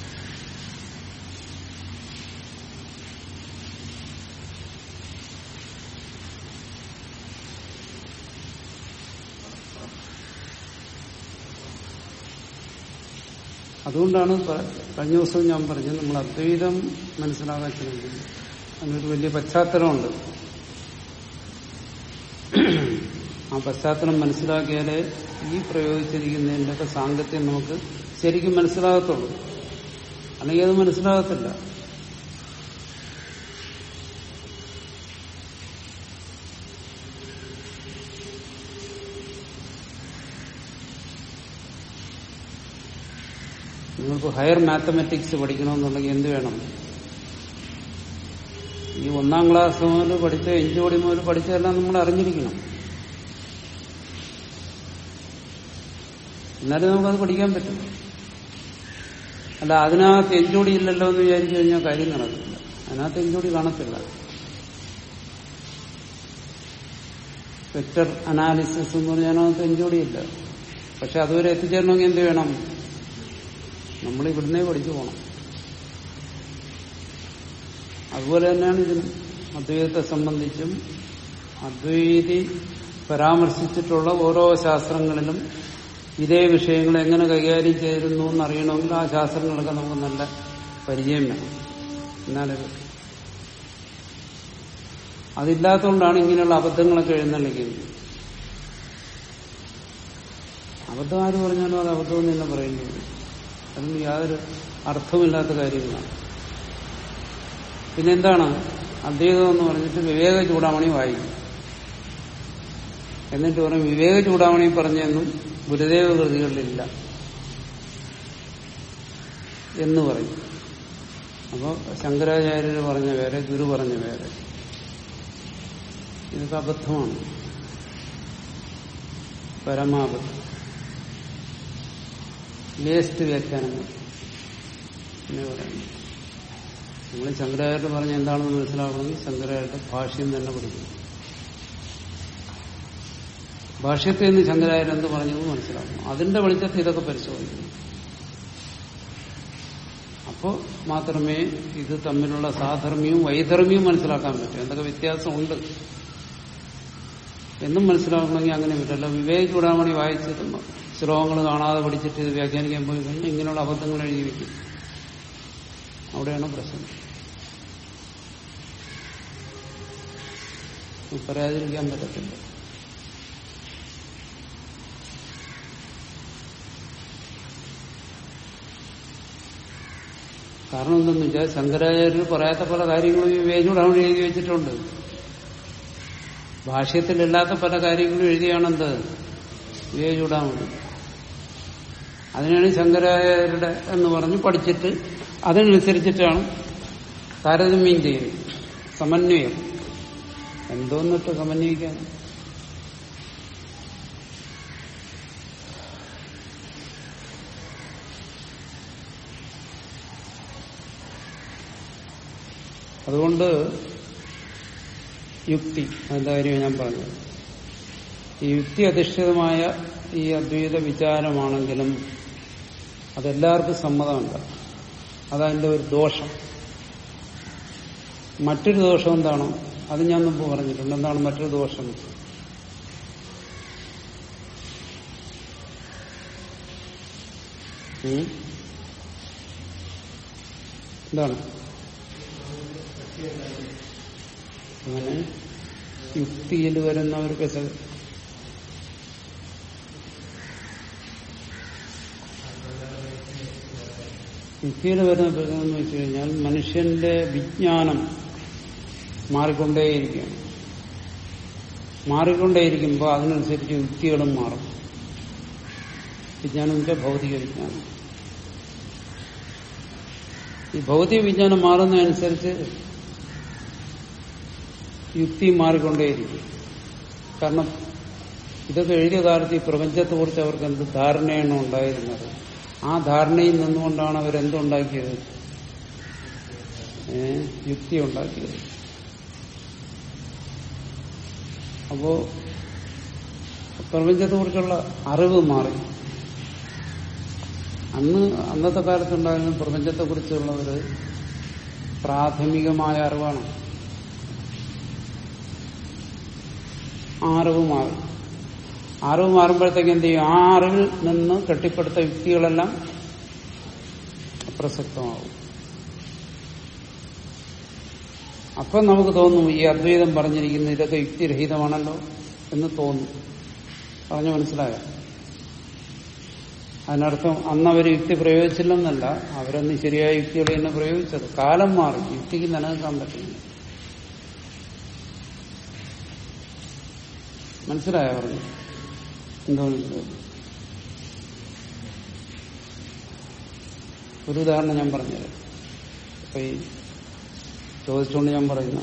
അതുകൊണ്ടാണ് പ- കഴിഞ്ഞ ദിവസം ഞാൻ പറഞ്ഞത് നമ്മൾ അദ്വൈതം മനസ്സിലാകാൻ ശ്രമിക്കുന്നത് അതിനൊരു വലിയ പശ്ചാത്തലമുണ്ട് ആ പശ്ചാത്തലം മനസ്സിലാക്കിയാലേ ഈ പ്രയോഗിച്ചിരിക്കുന്നതിൻ്റെയൊക്കെ സാങ്കത്യം നമുക്ക് ശരിക്കും മനസ്സിലാകത്തുള്ളൂ അല്ലെങ്കിൽ അത് മനസ്സിലാകത്തില്ല നിങ്ങൾക്ക് ഹയർ മാത്തമാറ്റിക്സ് പഠിക്കണമെന്നുണ്ടെങ്കിൽ എന്ത് വേണം ഈ ഒന്നാം ക്ലാസ് മുതൽ പഠിച്ച എഞ്ചോടി മുതൽ പഠിച്ചതെല്ലാം നമ്മൾ അറിഞ്ഞിരിക്കണം എന്നാലും നമുക്കത് പഠിക്കാൻ പറ്റും അല്ല അതിനകത്ത് എഞ്ചോടി ഇല്ലല്ലോ എന്ന് വിചാരിച്ചു കഴിഞ്ഞാൽ കാര്യം നടക്കില്ല അതിനകത്ത് എഞ്ചോടി കാണത്തില്ല വെക്ടർ അനാലിസിസ് എന്ന് പറഞ്ഞാൽ അതിനകത്ത് എഞ്ചോടിയില്ല പക്ഷെ അതുവരെ എത്തിച്ചേരണമെങ്കിൽ എന്ത് വേണം നമ്മൾ ഇവിടുന്നേ പഠിച്ചു പോകണം അതുപോലെ തന്നെയാണ് ഇതിന് അദ്വൈതത്തെ സംബന്ധിച്ചും അദ്വൈതി പരാമർശിച്ചിട്ടുള്ള ഓരോ ശാസ്ത്രങ്ങളിലും ഇതേ വിഷയങ്ങൾ എങ്ങനെ കൈകാര്യം ചെയ്തിരുന്നു എന്നറിയണമെങ്കിൽ ആ ശാസ്ത്രങ്ങളൊക്കെ നമുക്ക് നല്ല പരിചയം വേണം എന്നാലേ പറ്റൂ. അതില്ലാത്തതുകൊണ്ടാണ് ഇങ്ങനെയുള്ള അബദ്ധങ്ങളൊക്കെ എഴുന്നള്ളിക്കുന്നത് അബദ്ധം ആര് പറഞ്ഞാലും അത് അബദ്ധം തന്നെ പറയേണ്ടി വരും അതിന് യാതൊരു അർത്ഥമില്ലാത്ത കാര്യങ്ങളാണ് പിന്നെന്താണ് അദ്വൈതം എന്ന് പറഞ്ഞിട്ട് വിവേക ചൂടാമണി വായിക്കും എന്നിട്ട് പറയും വിവേക ചൂടാമണി പറഞ്ഞെന്നും ഗുരുദേവ കൃതികളിലില്ല എന്ന് പറയും അപ്പോൾ ശങ്കരാചാര്യർ പറഞ്ഞ വേറെ ഗുരു പറഞ്ഞ വേറെ ഇതൊക്കെ അബദ്ധമാണ് പരമാബദ്ധം ലേസ്റ്റ് വ്യാഖ്യാനങ്ങൾ എന്ന് പറയുന്നു നമ്മൾ ശങ്കരാചാര്യ പറഞ്ഞ എന്താണെന്ന് മനസ്സിലാക്കണമെങ്കിൽ ശങ്കരാചാര്യ ഭാഷ്യം തന്നെ പഠിക്കണം ഭാഷ്യത്തിൽ നിന്ന് ശങ്കരാചാര്യ എന്ത് പറഞ്ഞത് മനസ്സിലാക്കണം അതിന്റെ വെളിച്ചത്തിൽ ഇതൊക്കെ പരിശോധിക്കണം അപ്പോൾ മാത്രമേ ഇത് തമ്മിലുള്ള സാധർമ്യവും വൈധർമ്യവും മനസ്സിലാക്കാൻ പറ്റൂ എന്തൊക്കെ വ്യത്യാസമുണ്ട് എന്നും മനസ്സിലാക്കണമെങ്കിൽ അങ്ങനെ പറ്റില്ല വിവേക് ചൂടാമണി വായിച്ചിട്ട് ശ്ലോകങ്ങൾ കാണാതെ പഠിച്ചിട്ട് ഇത് വ്യാഖ്യാനിക്കാൻ പോയി കഴിഞ്ഞാൽ ഇങ്ങനെയുള്ള അബദ്ധങ്ങൾ എഴുതി വയ്ക്കും അവിടെയാണ് പ്രശ്നം പറയാതിരിക്കാൻ പറ്റത്തില്ല കാരണം എന്തെന്ന് വെച്ചാൽ ശങ്കരാചാര്യർ പറയാത്ത പല കാര്യങ്ങളും ഈ വേജൂടാമണി എഴുതി വെച്ചിട്ടുണ്ട് ഭാഷ്യത്തിലില്ലാത്ത പല കാര്യങ്ങളും എഴുതിയാണെന്ത് വിവേചൂടാമണി അതിനാണ് ശങ്കരാചാര്യരുടെ എന്ന് പറഞ്ഞ് പഠിച്ചിട്ട് അതിനനുസരിച്ചിട്ടാണ് താരതമ്യം ചെയ്യുന്നത് സമന്വയം എന്തോന്നിട്ട് സമന്വയിക്കാൻ അതുകൊണ്ട് യുക്തി അതിന്റെ കാര്യം ഞാൻ പറഞ്ഞത് ഈ യുക്തി അധിഷ്ഠിതമായ ഈ അദ്വൈത വിചാരമാണെങ്കിലും അതെല്ലാവർക്കും സമ്മതമല്ല അതതിന്റെ ഒരു ദോഷം മറ്റൊരു ദോഷം എന്താണ് അത് ഞാൻ മുമ്പ് പറഞ്ഞിട്ടുണ്ട് എന്താണ് മറ്റൊരു ദോഷം ഉം? എന്താണ് അങ്ങനെ യുക്തിയിൽ വരുന്ന ഒരു പെസക് യുക്തിയിൽ വരുന്ന പെസകെന്ന് വെച്ച് കഴിഞ്ഞാൽ മനുഷ്യന്റെ വിജ്ഞാനം മാറിക്കൊണ്ടേയിരിക്കുകയാണ് മാറിക്കൊണ്ടേയിരിക്കുമ്പോൾ അതിനനുസരിച്ച് യുക്തികളും മാറും വിജ്ഞാനം വെച്ചാൽ ഭൗതിക വിജ്ഞാനം ഈ ഭൗതിക വിജ്ഞാനം മാറുന്നതനുസരിച്ച് യുക്തി മാറിക്കൊണ്ടേയിരിക്കും കാരണം ഇതൊക്കെ എഴുതിയ കാലത്ത് ഈ പ്രപഞ്ചത്തെക്കുറിച്ച് അവർക്ക് എന്ത് ധാരണയാണ് ഉണ്ടായിരുന്നത് ആ ധാരണയിൽ നിന്നുകൊണ്ടാണ് അവരെന്തുണ്ടാക്കിയത് ഏ യുക്തി ഉണ്ടാക്കിയത് അപ്പോ പ്രപഞ്ചത്തെക്കുറിച്ചുള്ള അറിവ് മാറി അന്ന് അന്നത്തെ കാലത്തുണ്ടായിരുന്ന പ്രപഞ്ചത്തെക്കുറിച്ചുള്ള ഒരു പ്രാഥമികമായ അറിവാണ് ആ അറിവ് മാറും അറിവ് മാറുമ്പോഴത്തേക്ക് എന്ത് ചെയ്യും ആ അറിവിൽ നിന്ന് കെട്ടിപ്പടുത്ത യുക്തികളെല്ലാം അപ്രസക്തമാവും അപ്പം നമുക്ക് തോന്നും ഈ അദ്വൈതം പറഞ്ഞിരിക്കുന്ന ഇതൊക്കെ യുക്തിരഹിതമാണല്ലോ എന്ന് തോന്നും പറഞ്ഞു മനസ്സിലായോ അതിനർത്ഥം അന്ന് അവർ യുക്തി പ്രയോഗിച്ചില്ലെന്നല്ല അവരന്ന് ശരിയായ യുക്തികൾ തന്നെ പ്രയോഗിച്ചത് കാലം മാറി യുക്തിക്ക് നിലനിൽക്കാൻ പറ്റില്ല മനസ്സിലായോ പറഞ്ഞു എന്തോ മനസ്സിലായി ഒരു ഉദാഹരണം ഞാൻ പറഞ്ഞുതരാം ഇപ്പൊ ഈ ചോദിച്ചുകൊണ്ട് ഞാൻ പറയുന്ന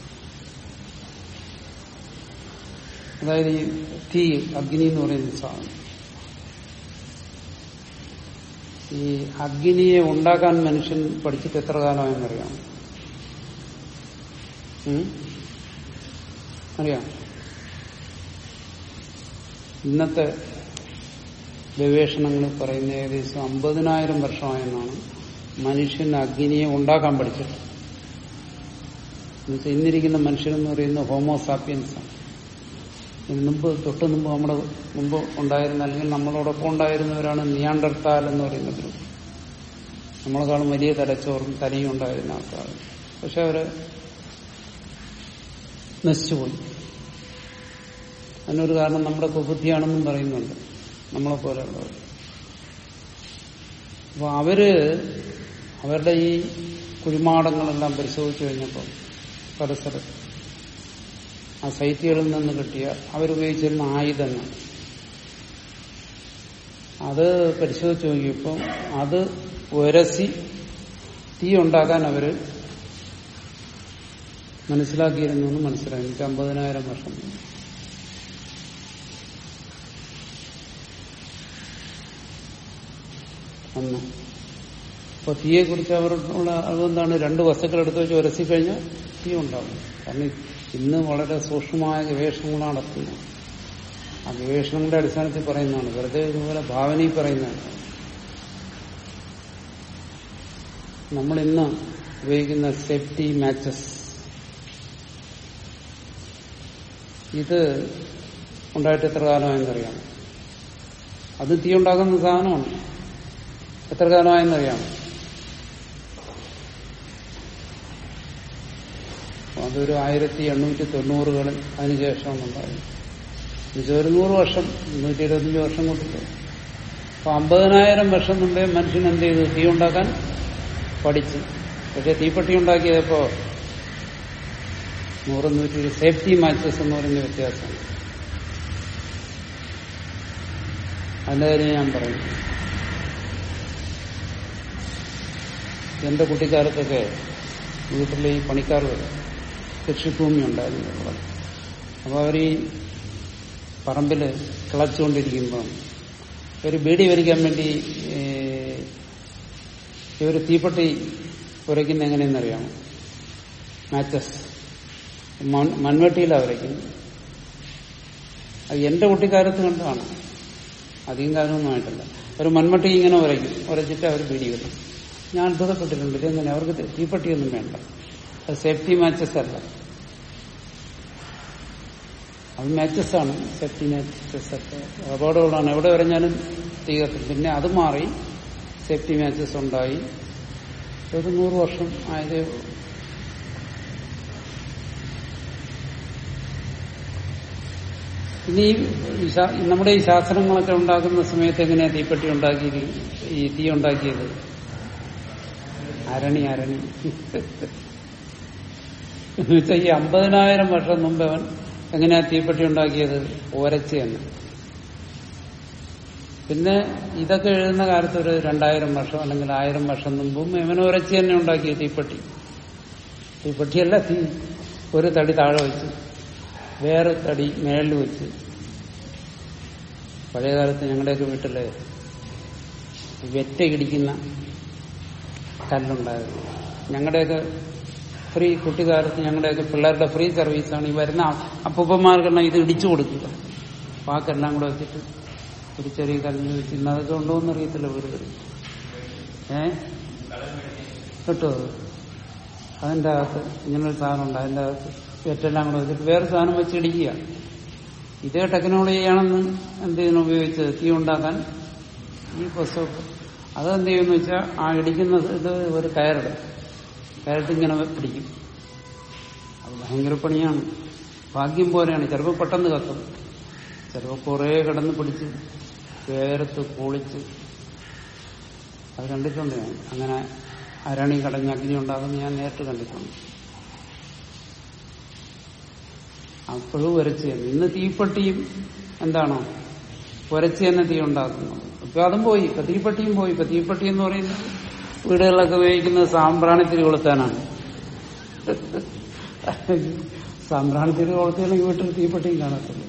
അതായത് ഈ തീ അഗ്നി എന്ന് പറയുന്ന സാധനം ഈ അഗ്നിയെ ഉണ്ടാക്കാൻ മനുഷ്യൻ പഠിച്ചിട്ട് എത്ര കാലമായെന്നറിയാം ഉം? അറിയാം ഇന്നത്തെ ഗവേഷണങ്ങൾ പറയുന്ന ഏകദേശം അമ്പതിനായിരം വർഷമായെന്നാണ് മനുഷ്യൻ അഗ്നിയെ ഉണ്ടാക്കാൻ പഠിച്ചിട്ട് എന്നുവെച്ചാൽ ഇന്നിരിക്കുന്ന മനുഷ്യനെന്ന് പറയുന്ന ഹോമോസാപ്പിയൻസ് ആണ് ഇതിന് മുമ്പ് തൊട്ട് മുമ്പ് നമ്മുടെ മുമ്പ് ഉണ്ടായിരുന്ന അല്ലെങ്കിൽ നമ്മളോടൊപ്പം ഉണ്ടായിരുന്നവരാണ് നിയാണ്ടർത്താൽ എന്ന് പറയുന്ന ഗ്രൂപ്പ് നമ്മളെക്കാളും വലിയ തലച്ചോറും തലയും ഉണ്ടായിരുന്ന ആൾക്കാർ പക്ഷെ അവര് നശിച്ചുപോയി അതിനൊരു കാരണം നമ്മുടെ കുബുദ്ധിയാണെന്നും പറയുന്നുണ്ട് നമ്മളെ പോലെയുള്ളവർ അപ്പൊ അവര് അവരുടെ ഈ കുഴിമാടങ്ങളെല്ലാം പരിശോധിച്ചു കഴിഞ്ഞപ്പോൾ പല സ്ഥലത്ത് ആ സൈറ്റുകളിൽ നിന്ന് കിട്ടിയ അവരുപയോഗിച്ചിരുന്ന ആയുധങ്ങൾ അത് പരിശോധിച്ച് നോക്കിയപ്പോൾ അത് ഉരസി തീ ഉണ്ടാക്കാൻ അവര് മനസ്സിലാക്കിയിരുന്നു എന്ന് മനസ്സിലായി എനിക്ക് അമ്പതിനായിരം വർഷം മുമ്പ്. അന്ന് അപ്പൊ തീയെ കുറിച്ച് അവരുടെ അതെന്താണ് രണ്ട് വസ്തുക്കൾ എടുത്ത് വെച്ച് ഉരസി കഴിഞ്ഞാൽ തീ ഉണ്ടാവും കാരണം ഇന്ന് വളരെ സൂക്ഷ്മമായ ഗവേഷണങ്ങളാണ് നടത്തുന്നത് ആ ഗവേഷണങ്ങളുടെ അടിസ്ഥാനത്തിൽ പറയുന്നതാണ് വെറുതെ ഇതുപോലെ ഭാവനയിൽ പറയുന്നതാണ് നമ്മൾ ഇന്ന് ഉപയോഗിക്കുന്ന സേഫ്റ്റി മാച്ചസ് ഇത് ഉണ്ടായിട്ട് എത്ര കാലമായെന്നറിയാം അത് തീ ഉണ്ടാക്കുന്ന സാധനമാണ് എത്ര കാലമായെന്നറിയാം അതൊരു ആയിരത്തി എണ്ണൂറ്റി തൊണ്ണൂറുകളിൽ അതിനുശേഷമാണ് ഉണ്ടായത് എന്നുവെച്ചാൽ ഒരു നൂറ് വർഷം നൂറ്റി ഇരുപത്തഞ്ച് വർഷം കൊണ്ടിട്ട് അപ്പൊ അമ്പതിനായിരം വർഷം മുമ്പേ മനുഷ്യൻ എന്ത് ചെയ്തു തീ ഉണ്ടാക്കാൻ പഠിച്ചു പക്ഷെ തീപ്പെട്ടി ഉണ്ടാക്കിയപ്പോ നൂറ് നൂറ്റി സേഫ്റ്റി മാച്ചസ് എന്ന് പറയുന്ന വ്യത്യാസമാണ് അതിന്റെ കാര്യം ഞാൻ പറയും എന്റെ കുട്ടിക്കാലത്തൊക്കെ വീട്ടിലെ ഈ പണിക്കാർ വരും കൃഷിഭൂമി ഉണ്ടായിരുന്നു ഇവിടെ അപ്പൊ അവർ ഈ പറമ്പില് കിളച്ചുകൊണ്ടിരിക്കുമ്പം ഒരു ബീഡി വരിക്കാൻ വേണ്ടി ഇവർ തീപ്പെട്ടി ഉരയ്ക്കുന്ന എങ്ങനെയെന്നറിയാമോ മാച്ചസ് മൺവെട്ടിയിലാണ് ഉരയ്ക്കുന്നത് അത് എന്റെ കുട്ടിക്കാലത്ത് കണ്ടതാണ് അധികം കാലമൊന്നും ആയിട്ടില്ല ഒരു മൺവെട്ടി ഇങ്ങനെ ഉരയ്ക്കും ഉരച്ചിട്ട് അവർ ബീഡി വരും ഞാൻ അത്ഭുതപ്പെട്ടിട്ടുണ്ട് ഇതെങ്ങനെ അവർക്ക് തീപ്പെട്ടിയൊന്നും വേണ്ട അത് സേഫ്റ്റി മാച്ചസ് അല്ല അത് മാച്ചസ് ആണ് സേഫ്റ്റി മാച്ചസ് ഒക്കെ അപകടങ്ങളാണ് എവിടെ വരഞ്ഞാലും തീ കത്തും പിന്നെ അത് മാറി സേഫ്റ്റി മാച്ചസ് ഉണ്ടായി ഒരു നൂറ് വർഷം ആയതേ ഉള്ളൂ. ഇനി ഈ ശാ- നമ്മുടെ ഈ ശാസ്ത്രങ്ങളൊക്കെ ഉണ്ടാക്കുന്ന സമയത്ത് എങ്ങനെയാ തീപ്പെട്ടി ഉണ്ടാക്കിയത് ഈ തീ ഉണ്ടാക്കിയത് അരണി അരണി എന്ന് വെച്ചാൽ ഈ അമ്പതിനായിരം വർഷം മുമ്പ് അവൻ എങ്ങനെയാ തീപ്പെട്ടി ഉണ്ടാക്കിയത് ഓരച്ച് തന്നെ പിന്നെ ഇതൊക്കെ എഴുതുന്ന കാലത്ത് ഒരു രണ്ടായിരം വർഷം അല്ലെങ്കിൽ ആയിരം വർഷം മുമ്പും ഇവൻ ഉരച്ച് തന്നെ ഉണ്ടാക്കിയ തീപ്പെട്ടി തീപ്പെട്ടിയല്ല തീ ഒരു തടി താഴെ വെച്ച് വേറെ തടി മേളിൽ വെച്ച് പഴയ കാലത്ത് ഞങ്ങളുടെയൊക്കെ വീട്ടില് വെറ്റ ഇടിക്കുന്ന കല്ലുണ്ടായിരുന്നു ഞങ്ങളുടെയൊക്കെ ഫ്രീ കുട്ടിക്കാലത്ത് ഞങ്ങളുടെയൊക്കെ പിള്ളേരുടെ ഫ്രീ സർവീസാണ് ഈ വരുന്ന അപ്പൂപ്പന്മാർക്കെല്ലാം ഇത് ഇടിച്ചു കൊടുക്കുക പാക്കെല്ലാം കൂടെ വെച്ചിട്ട് ഒരു ചെറിയ കല്ലിന് വെച്ച് ഇന്ന് അതൊക്കെ ഉണ്ടോ എന്ന് അറിയത്തില്ല വീടുകളിൽ ഏ കിട്ടുമോ അത്? അതിന്റെ അകത്ത് ഇങ്ങനൊരു സാധനം ഉണ്ട് അതിന്റെ അകത്ത് വെറ്റെല്ലാം കൂടെ വെച്ചിട്ട് വേറെ സാധനം വെച്ച് ഇടിക്കുക ഇതേ ടെക്നോളജിയാണെന്ന് എന്ത് ചെയ്യുന്നു ഉപയോഗിച്ചത് തീ ഉണ്ടാക്കാൻ ഈ പുസ്തകം അതെന്ത് ചെയ്യുമെന്ന് വെച്ചാൽ ആ ഇടിക്കുന്നത് ഇത് ഒരു കയറിടും കയറിട്ട് ഇങ്ങനെ പിടിക്കും അത് ഭയങ്കര പണിയാണ് ഭാഗ്യം പോലെയാണ് ചിലപ്പോൾ പെട്ടെന്ന് കത്തും ചിലപ്പോൾ കുറേ കിടന്ന് പിടിച്ച് വേരത്ത് പൊളിച്ച് അത് കണ്ടിട്ടുണ്ട് ഞാൻ അങ്ങനെ അരണി കടഞ്ഞ് അഗ്നി ഉണ്ടാകുന്ന ഞാൻ നേരിട്ട് കണ്ടിട്ടുണ്ട് അപ്പോഴും ഉരച്ച് തന്നെ ഇന്ന് തീപ്പെട്ടിയും എന്താണോ ഉരച്ച് തന്നെ തീ ഉണ്ടാക്കുന്നത് ഇപ്പൊ അതും പോയി ഇപ്പൊ തീപ്പെട്ടിയും പോയി ഇപ്പൊ തീപ്പെട്ടി എന്ന് പറയുന്നത് വീടുകളിലൊക്കെ ഉപയോഗിക്കുന്നത് സാമ്പ്രാണിത്തിരി കൊളുത്താനാണ് സാമ്പ്രാണിത്തിരി കൊളുത്തില്ലെങ്കിൽ വീട്ടിൽ തീപ്പെട്ടിയും കാണത്തില്ല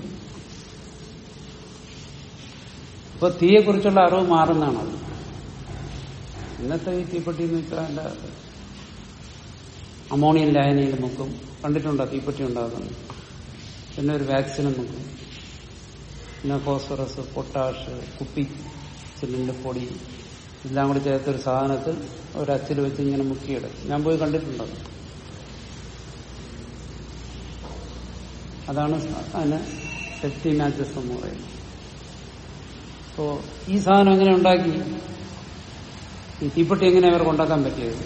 ഇപ്പൊ തീയെ കുറിച്ചുള്ള അറിവ് മാറുന്നതാണ് അത് ഇന്നത്തെ ഈ തീപ്പെട്ടി എന്ന് വെച്ചാൽ അതിന്റെ അമോണിയൻ ലായനിയിൽ മുക്കും കണ്ടിട്ടുണ്ടോ തീപ്പെട്ടി ഉണ്ടാകുന്നത് പിന്നെ ഒരു വാക്സിനും മുക്കും പിന്നെ ഫോസ്ഫറസ് പൊട്ടാഷ് കുപ്പി ചില്ലിന്റെ പൊടി എല്ലാം കൂടി ചേർത്തൊരു സാധനത്തിൽ ഒരച്ചിൽ വെച്ച് ഇങ്ങനെ മുക്കിയിടും ഞാൻ പോയി കണ്ടിട്ടുണ്ടത് അതാണ് അതിന് സെഫ്റ്റി മാച്ചസ് എന്ന് പറയുന്നത് അപ്പോ ഈ സാധനം എങ്ങനെ ഉണ്ടാക്കി ഈ തീപ്പെട്ടി എങ്ങനെ അവർക്ക് ഉണ്ടാക്കാൻ പറ്റിയത്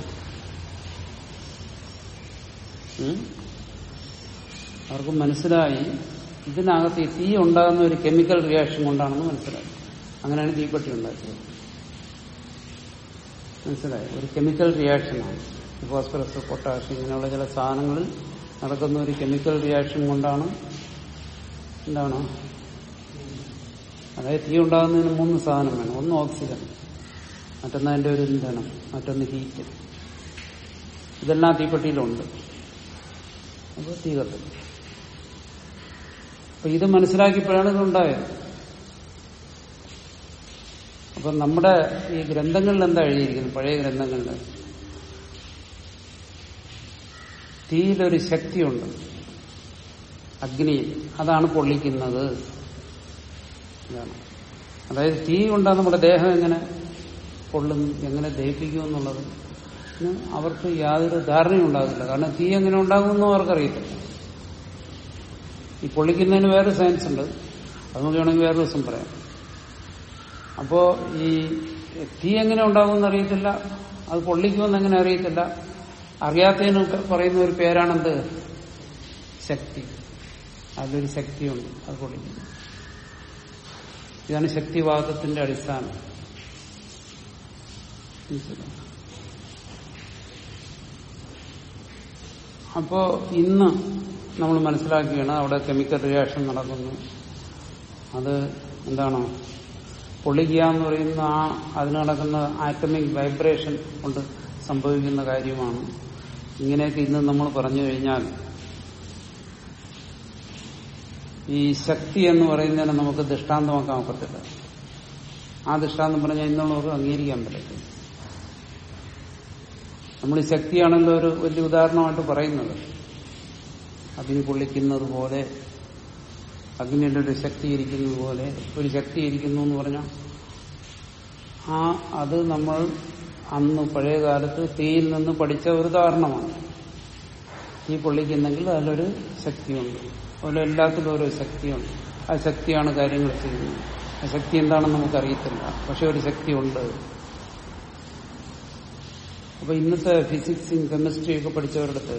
ഉം? അവർക്ക് മനസ്സിലായി ഇതിനകത്ത് ഈ തീ ഉണ്ടാകുന്ന ഒരു കെമിക്കൽ റിയാക്ഷൻ കൊണ്ടാണെന്ന് മനസ്സിലായി അങ്ങനെയാണ് തീപ്പെട്ടി ഉണ്ടാക്കിയത് മനസ്സിലായി ഒരു കെമിക്കൽ റിയാക്ഷനാണ് ഈ ഫോസ്ഫറസ് പൊട്ടാഷ് ഇങ്ങനെയുള്ള ചില സാധനങ്ങളിൽ നടക്കുന്ന ഒരു കെമിക്കൽ റിയാക്ഷൻ കൊണ്ടാണ് എന്താണ് അതായത് തീ ഉണ്ടാകുന്നതിന് മൂന്ന് സാധനം വേണം ഒന്ന് ഓക്സിജൻ മറ്റൊന്ന് അതിന്റെ ഒരു ഇന്ധനം മറ്റൊന്ന് ഹീറ്റ് ഇതെല്ലാം തീപ്പെട്ടിയിലുണ്ട് അപ്പോൾ തീ കത്തും അപ്പൊ ഇത് മനസ്സിലാക്കിയപ്പോഴാണ് ഇതുണ്ടായത് അപ്പൊ നമ്മുടെ ഈ ഗ്രന്ഥങ്ങളിൽ എന്താ എഴുതിയിരിക്കുന്നത് പഴയ ഗ്രന്ഥങ്ങളിൽ തീയിലൊരു ശക്തിയുണ്ട് അഗ്നിയിൽ അതാണ് പൊള്ളിക്കുന്നത് ഇതാണ് അതായത് തീ കൊണ്ടാ നമ്മുടെ ദേഹം എങ്ങനെ പൊള്ളും എങ്ങനെ ദഹിപ്പിക്കും എന്നുള്ളത് ന് അവർക്ക് യാതൊരു ധാരണയും ഉണ്ടാകില്ല കാരണം തീ എങ്ങനെ ഉണ്ടാകുമെന്നും അവർക്കറിയത്തില്ല ഈ പൊള്ളിക്കുന്നതിന് വേറെ സയൻസ് ഉണ്ട് അത് നമുക്ക് വേണമെങ്കിൽ വേറെ ദിവസം പറയാം അപ്പോ ഈ തീ എങ്ങനെ ഉണ്ടാകുമെന്ന് അറിയത്തില്ല അത് പൊള്ളിക്കുമെന്ന് എങ്ങനെ അറിയത്തില്ല അറിയാത്തതിന് പറയുന്ന ഒരു പേരാണെന്ത് ശക്തി അതിലൊരു ശക്തിയുണ്ട് അത് പൊള്ളിക്കുന്നു ഇതാണ് ശക്തിവാദത്തിന്റെ അടിസ്ഥാനം മനസ്സിലായോ? അപ്പോ ഇന്ന് നമ്മൾ മനസ്സിലാക്കുകയാണ് അവിടെ കെമിക്കൽ റിയാക്ഷൻ നടക്കുന്നു അത് എന്താണ് പൊള്ളിക്കുക എന്ന് പറയുന്ന ആ അതിന് നടക്കുന്ന ആറ്റമിക് വൈബ്രേഷൻ കൊണ്ട് സംഭവിക്കുന്ന കാര്യമാണ് ഇങ്ങനെയൊക്കെ ഇന്ന് നമ്മൾ പറഞ്ഞു കഴിഞ്ഞാൽ ഈ ശക്തി എന്ന് പറയുന്നതിനെ നമുക്ക് ദൃഷ്ടാന്തമാക്കാൻ ഒക്കത്തില്ല ആ ദൃഷ്ടാന്തം പറഞ്ഞാൽ ഇന്നുള്ളവർക്ക് അംഗീകരിക്കാൻ പറ്റത്തില്ല നമ്മൾ ഈ ശക്തിയാണല്ലോ ഒരു വലിയ ഉദാഹരണമായിട്ട് പറയുന്നത് അഗ്നി പൊള്ളിക്കുന്നത് പോലെ അഗ്നിയുടെ ഒരു ശക്തി ഇരിക്കുന്നത് പോലെ ഒരു ശക്തി ഇരിക്കുന്നു എന്ന് പറഞ്ഞാൽ ആ അത് നമ്മൾ അന്ന് പഴയ കാലത്ത് തീയിൽ നിന്ന് പഠിച്ച ഒരു ഉദാഹരണമാണ് തീ പൊള്ളിക്കുന്നെങ്കിൽ അതിലൊരു ശക്തിയുണ്ട് അതുപോലെ എല്ലാത്തിലും ഓരോ ശക്തിയുണ്ട് ആ ശക്തിയാണ് കാര്യങ്ങൾ ചെയ്യുന്നത് ആ ശക്തി എന്താണെന്ന് നമുക്കറിയത്തില്ല പക്ഷെ ഒരു ശക്തിയുണ്ട് അപ്പൊ ഇന്നത്തെ ഫിസിക്സും കെമിസ്ട്രിയും ഒക്കെ പഠിച്ചവരുടെ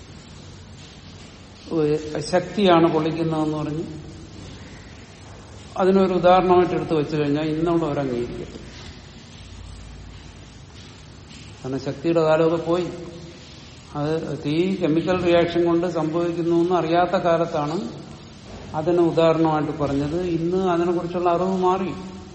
ശക്തിയാണ് പൊള്ളിക്കുന്നതെന്ന് പറഞ്ഞ് അതിനൊരു ഉദാഹരണമായിട്ട് എടുത്തു വെച്ചു കഴിഞ്ഞാൽ ഇന്നുള്ളവർ അംഗീകരിക്കട്ടെ കാരണം ശക്തിയുടെ കാലമൊക്കെ പോയി അത് തീ കെമിക്കൽ റിയാക്ഷൻ കൊണ്ട് സംഭവിക്കുന്നു എന്ന് അറിയാത്ത കാലത്താണ് അതിന് ഉദാഹരണമായിട്ട് പറഞ്ഞത് ഇന്ന് അതിനെക്കുറിച്ചുള്ള അറിവ് മാറി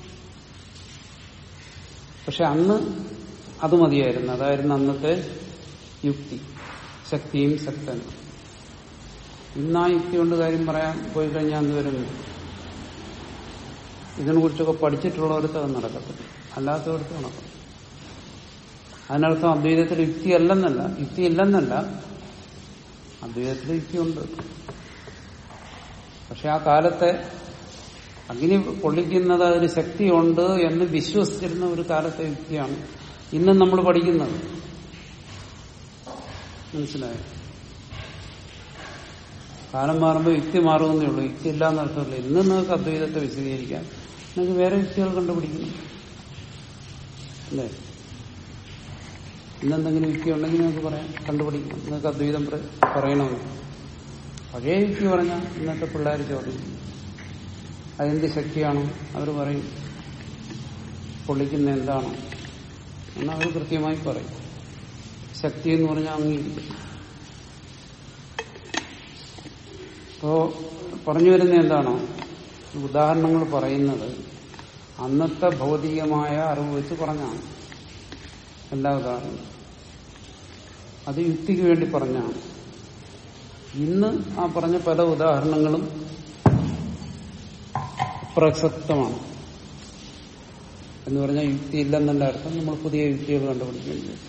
പക്ഷെ അന്ന് അത് മതിയായിരുന്നു അതായിരുന്നു അന്നത്തെ യുക്തി ശക്തിയും ശക്തനും ഇന്ന് ആ യുക്തി കൊണ്ട് കാര്യം പറയാൻ പോയി കഴിഞ്ഞാൽ അന്ന് വരുന്നു ഇതിനെ കുറിച്ചൊക്കെ പഠിച്ചിട്ടുള്ളവർക്ക് അത് നടക്കത്തില്ല അല്ലാത്തവർക്ക് നടക്കും അതിനർത്ഥം അദ്വൈതത്തിൽ യുക്തി അല്ലെന്നല്ല യുക്തി ഇല്ലെന്നല്ല അദ്വൈതത്തിൽ യുക്തിയുണ്ട് പക്ഷെ ആ കാലത്തെ അഗ്നി പൊള്ളിക്കുന്നത് അതിന് ശക്തിയുണ്ട് എന്ന് വിശ്വസിച്ചിരുന്ന ഒരു കാലത്തെ യുക്തിയാണ് ഇന്നും നമ്മൾ പഠിക്കുന്നത് മനസ്സിലായോ കാലം മാറുമ്പോൾ യുക്തി മാറുമെന്നേ ഉള്ളൂ യുക്തി ഇല്ല എന്നർത്ഥമില്ല ഇന്ന് നിങ്ങൾക്ക് അദ്വൈതത്തെ വിശദീകരിക്കാം നിങ്ങൾക്ക് വേറെ യുക്തികൾ കണ്ടുപിടിക്കണം അല്ലേ ഇന്നെന്തെങ്കിലും യുക്തി ഉണ്ടെങ്കിൽ നിങ്ങൾക്ക് പറയാം കണ്ടുപിടിക്കണം നിങ്ങൾക്ക് അദ്വൈതം പ്ര- പറയണമെന്ന് പഴയ യുക്തി പറഞ്ഞാൽ ഇന്നത്തെ പിള്ളേർ ചോദിക്കും അതെന്ത് ശക്തിയാണോ അവർ പറയും പൊള്ളിക്കുന്ന എന്താണോ എന്ന് അവർ കൃത്യമായി പറയും ശക്തി എന്ന് പറഞ്ഞാൽ അംഗീകരിക്കും അപ്പോ പറഞ്ഞു വരുന്ന എന്താണ് ഉദാഹരണങ്ങൾ പറയുന്നത് അന്നത്തെ ഭൗതികമായ അറിവ് വെച്ച് പറഞ്ഞാണ് എല്ലാ ഉദാഹരണങ്ങളും അത് യുക്തിക്ക് വേണ്ടി പറഞ്ഞാണ് ഇന്ന് ആ പറഞ്ഞ പല ഉദാഹരണങ്ങളും പ്രസക്തമാണ് എന്ന് പറഞ്ഞാൽ യുക്തി ഇല്ലെന്നല്ല അർത്ഥം നമ്മൾ പുതിയ യുക്തികൾ കണ്ടുപിടിക്കേണ്ടി വരും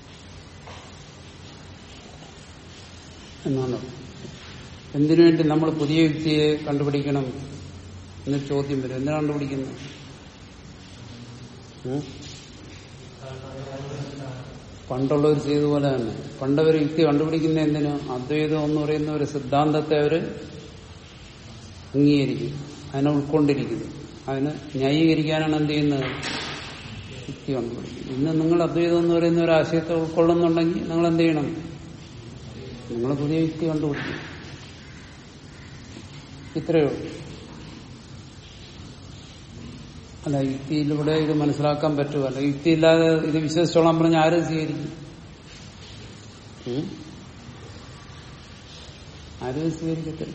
എന്നാണ് എന്തിനു വേണ്ടി നമ്മൾ പുതിയ യുക്തിയെ കണ്ടുപിടിക്കണം എന്ന് ചോദ്യം വരും എന്തിനാണ് കണ്ടുപിടിക്കുന്നത് ഉം? പണ്ടുള്ളവർ ചെയ്തതുപോലെ തന്നെ പണ്ടവർ യുക്തി കണ്ടുപിടിക്കുന്ന എന്തിനു അദ്വൈതം എന്ന് പറയുന്ന ഒരു സിദ്ധാന്തത്തെ അവർ അംഗീകരിക്കും അതിനെ ഉൾക്കൊണ്ടിരിക്കുന്നു അതിന് ന്യായീകരിക്കാനാണ് എന്ത് ചെയ്യുന്നത് യുക്തി കണ്ടുപിടിക്കുന്നത് ഇന്ന് നിങ്ങൾ അദ്വൈതം എന്ന് പറയുന്ന ഒരു ആശയത്തെ ഉൾക്കൊള്ളുന്നുണ്ടെങ്കിൽ നിങ്ങൾ എന്ത് ചെയ്യണം നിങ്ങൾ പുതിയ യുക്തി കണ്ടുപിടിക്കും ഇത്രയേ ഉള്ളൂ അല്ല യുക്തിയിലൂടെ ഇത് മനസ്സിലാക്കാൻ പറ്റുമോ അല്ല യുക്തിയില്ലാതെ ഇത് വിശ്വസിച്ചോളാൻ പറഞ്ഞ ആരും സ്വീകരിക്കും ഉം? ആരും ഇത് സ്വീകരിക്കത്തില്ല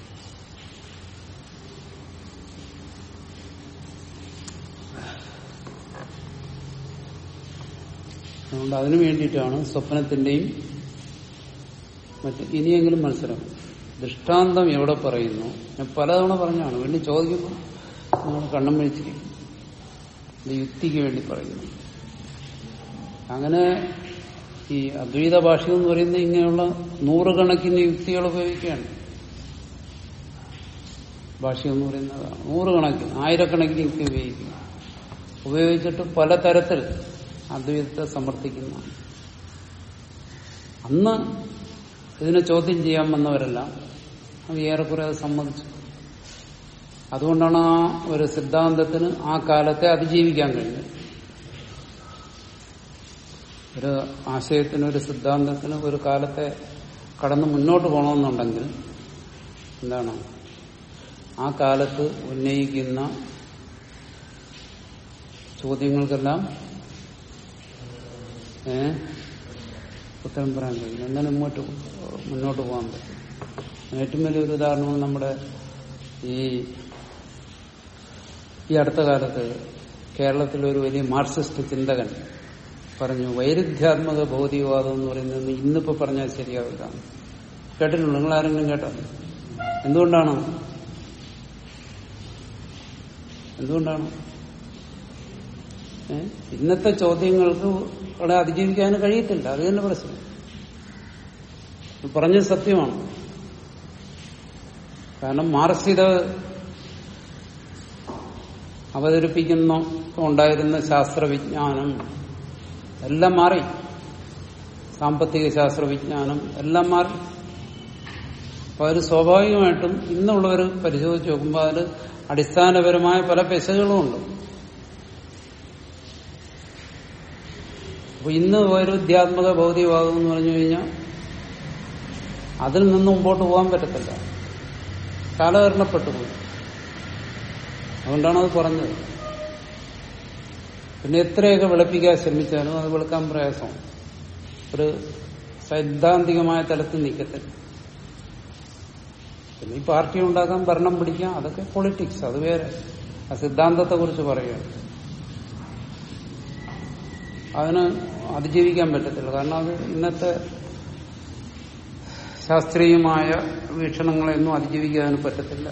അതുകൊണ്ട് അതിനു വേണ്ടിയിട്ടാണ് സ്വപ്നത്തിന്റെയും മറ്റ് ഇനിയെങ്കിലും മത്സരം ദൃഷ്ടാന്തം എവിടെ പറയുന്നു ഞാൻ പലതവണ പറഞ്ഞാണ് വേണ്ടി ചോദിക്കുമ്പോൾ നമ്മൾ കണ്ണും വിളിച്ചിരിക്കും ഇത് യുക്തിക്ക് വേണ്ടി പറയുന്നു അങ്ങനെ ഈ അദ്വൈത ഭാഷ എന്ന് പറയുന്നത് ഇങ്ങനെയുള്ള നൂറുകണക്കിന് യുക്തികൾ ഉപയോഗിക്കുകയാണ് ഭാഷ എന്ന് പറയുന്നതാണ് നൂറുകണക്കിന് ആയിരക്കണക്കിന് യുക്തി ഉപയോഗിക്കുക ഉപയോഗിച്ചിട്ട് പലതരത്തിൽ അദ്വൈതത്തെ സമർത്ഥിക്കുന്ന അന്ന് ഇതിനെ ചോദ്യം ചെയ്യാൻ വന്നവരെല്ലാം അത് ഏറെക്കുറെ അത് സമ്മതിച്ചു അതുകൊണ്ടാണ് ആ ഒരു സിദ്ധാന്തത്തിന് ആ കാലത്തെ അതിജീവിക്കാൻ കഴിഞ്ഞത് ഒരു ആശയത്തിന് ഒരു സിദ്ധാന്തത്തിന് ഒരു കാലത്തെ കടന്ന് മുന്നോട്ട് പോകണമെന്നുണ്ടെങ്കിൽ എന്താണ് ആ കാലത്ത് ഉന്നയിക്കുന്ന ചോദ്യങ്ങൾക്കെല്ലാം ഏ ഉത്തരം പറയാൻ കഴിയും എന്നാലും മുന്നോട്ട് മുന്നോട്ട് പോകാൻ പറ്റും ഏറ്റവും വലിയൊരു ഉദാഹരണമാണ് നമ്മുടെ ഈ ഈ അടുത്ത കാലത്ത് കേരളത്തിലെ ഒരു വലിയ മാർക്സിസ്റ്റ് ചിന്തകൻ പറഞ്ഞു വൈരുദ്ധ്യാത്മക ഭൗതികവാദം എന്ന് പറയുന്നത് ഇന്നിപ്പോ പറഞ്ഞാൽ ശരിയാവില്ല കേട്ടിട്ടുണ്ടോ നിങ്ങൾ ആരെങ്കിലും കേട്ടോ എന്തുകൊണ്ടാണ് എന്തുകൊണ്ടാണ് ഏ? ഇന്നത്തെ ചോദ്യങ്ങൾക്ക് അവിടെ അതിജീവിക്കാൻ കഴിയത്തില്ല അത് തന്നെ പ്രശ്നം പറഞ്ഞത് സത്യമാണ് കാരണം മാർക്സിത അവതരിപ്പിക്കുന്ന ഉണ്ടായിരുന്ന ശാസ്ത്രവിജ്ഞാനം എല്ലാം മാറി സാമ്പത്തിക ശാസ്ത്രവിജ്ഞാനം എല്ലാം മാറി അപ്പൊ അത് സ്വാഭാവികമായിട്ടും ഇന്നുള്ളവർ പരിശോധിച്ച് നോക്കുമ്പോൾ അതിൽ അടിസ്ഥാനപരമായ പല പെശകളും ഉണ്ട് അപ്പൊ ഇന്ന് വൈരുദ്ധ്യാത്മക ഭൗതികവാദം എന്ന് പറഞ്ഞു കഴിഞ്ഞാൽ അതിൽ നിന്ന് മുമ്പോട്ട് പോകാൻ പറ്റത്തില്ല കാലഹരണപ്പെട്ടു പോയി അതുകൊണ്ടാണ് അത് പറഞ്ഞത് പിന്നെ എത്രയൊക്കെ വെളുപ്പിക്കാൻ ശ്രമിച്ചാലും അത് വെളുക്കാൻ പ്രയാസമാണ് ഒരു സൈദ്ധാന്തികമായ തലത്തിൽ നിൽക്കത്തില്ല പിന്നെ ഈ പാർട്ടി ഉണ്ടാക്കാൻ ഭരണം പിടിക്കാം അതൊക്കെ പൊളിറ്റിക്സ് അത് വേറെ ആ സിദ്ധാന്തത്തെ കുറിച്ച് പറയുകയാണ് അതിന് അതിജീവിക്കാൻ പറ്റത്തില്ല കാരണം അത് ഇന്നത്തെ ശാസ്ത്രീയമായ വീക്ഷണങ്ങളെയൊന്നും അതിജീവിക്കാൻ പറ്റത്തില്ല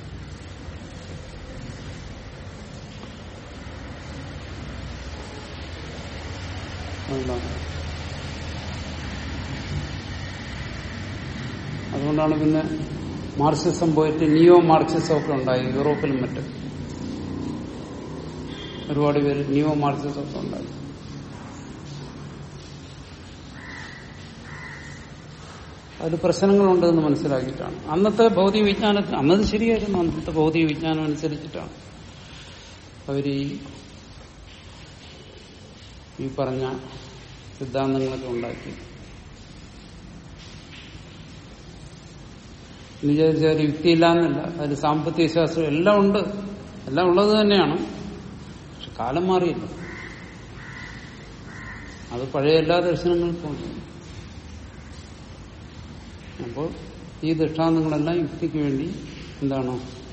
അതുകൊണ്ടാണ് അതുകൊണ്ടാണ് പിന്നെ മാർക്സിസം പോയിട്ട് നിയോ മാർക്സിസം ഒക്കെ ഉണ്ടായി യൂറോപ്പിലും മറ്റും ഒരുപാട് പേര് നിയോ മാർക്സിസം ഒക്കെ ഉണ്ടായി അതിൽ പ്രശ്നങ്ങളുണ്ടെന്ന് മനസ്സിലാക്കിയിട്ടാണ് അന്നത്തെ ഭൗതിക വിജ്ഞാനത്തിന് അന്നത് ശരിയായിരുന്നു അന്നത്തെ ഭൗതിക വിജ്ഞാനം അനുസരിച്ചിട്ടാണ് അവർ ഈ ഈ പറഞ്ഞ സിദ്ധാന്തങ്ങളൊക്കെ ഉണ്ടാക്കി എന്ന് വിചാരിച്ചാൽ യുക്തിയില്ലാന്നല്ല അതിൽ സാമ്പത്തിക ശാസ്ത്രം എല്ലാം ഉണ്ട് എല്ലാം ഉള്ളത് തന്നെയാണ് പക്ഷെ കാലം മാറിയില്ല അത് പഴയ എല്ലാ ദർശനങ്ങൾക്കും ഉണ്ട് അപ്പോൾ ഈ ദൃഷ്ടാന്തങ്ങളെല്ലാം യുക്തിക്ക് വേണ്ടി എന്താണ്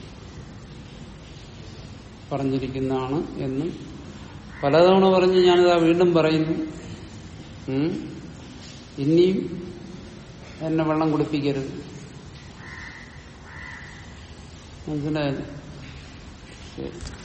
പറഞ്ഞിരിക്കുന്നതാണ് എന്ന് പലതവണ പറഞ്ഞ് ഞാനിതാ വീണ്ടും പറയുന്നു ഉം. ഇനിയും എന്നെ വെള്ളം കുടിപ്പിക്കരുത് മനസ്സിലായല്ലോ ശരി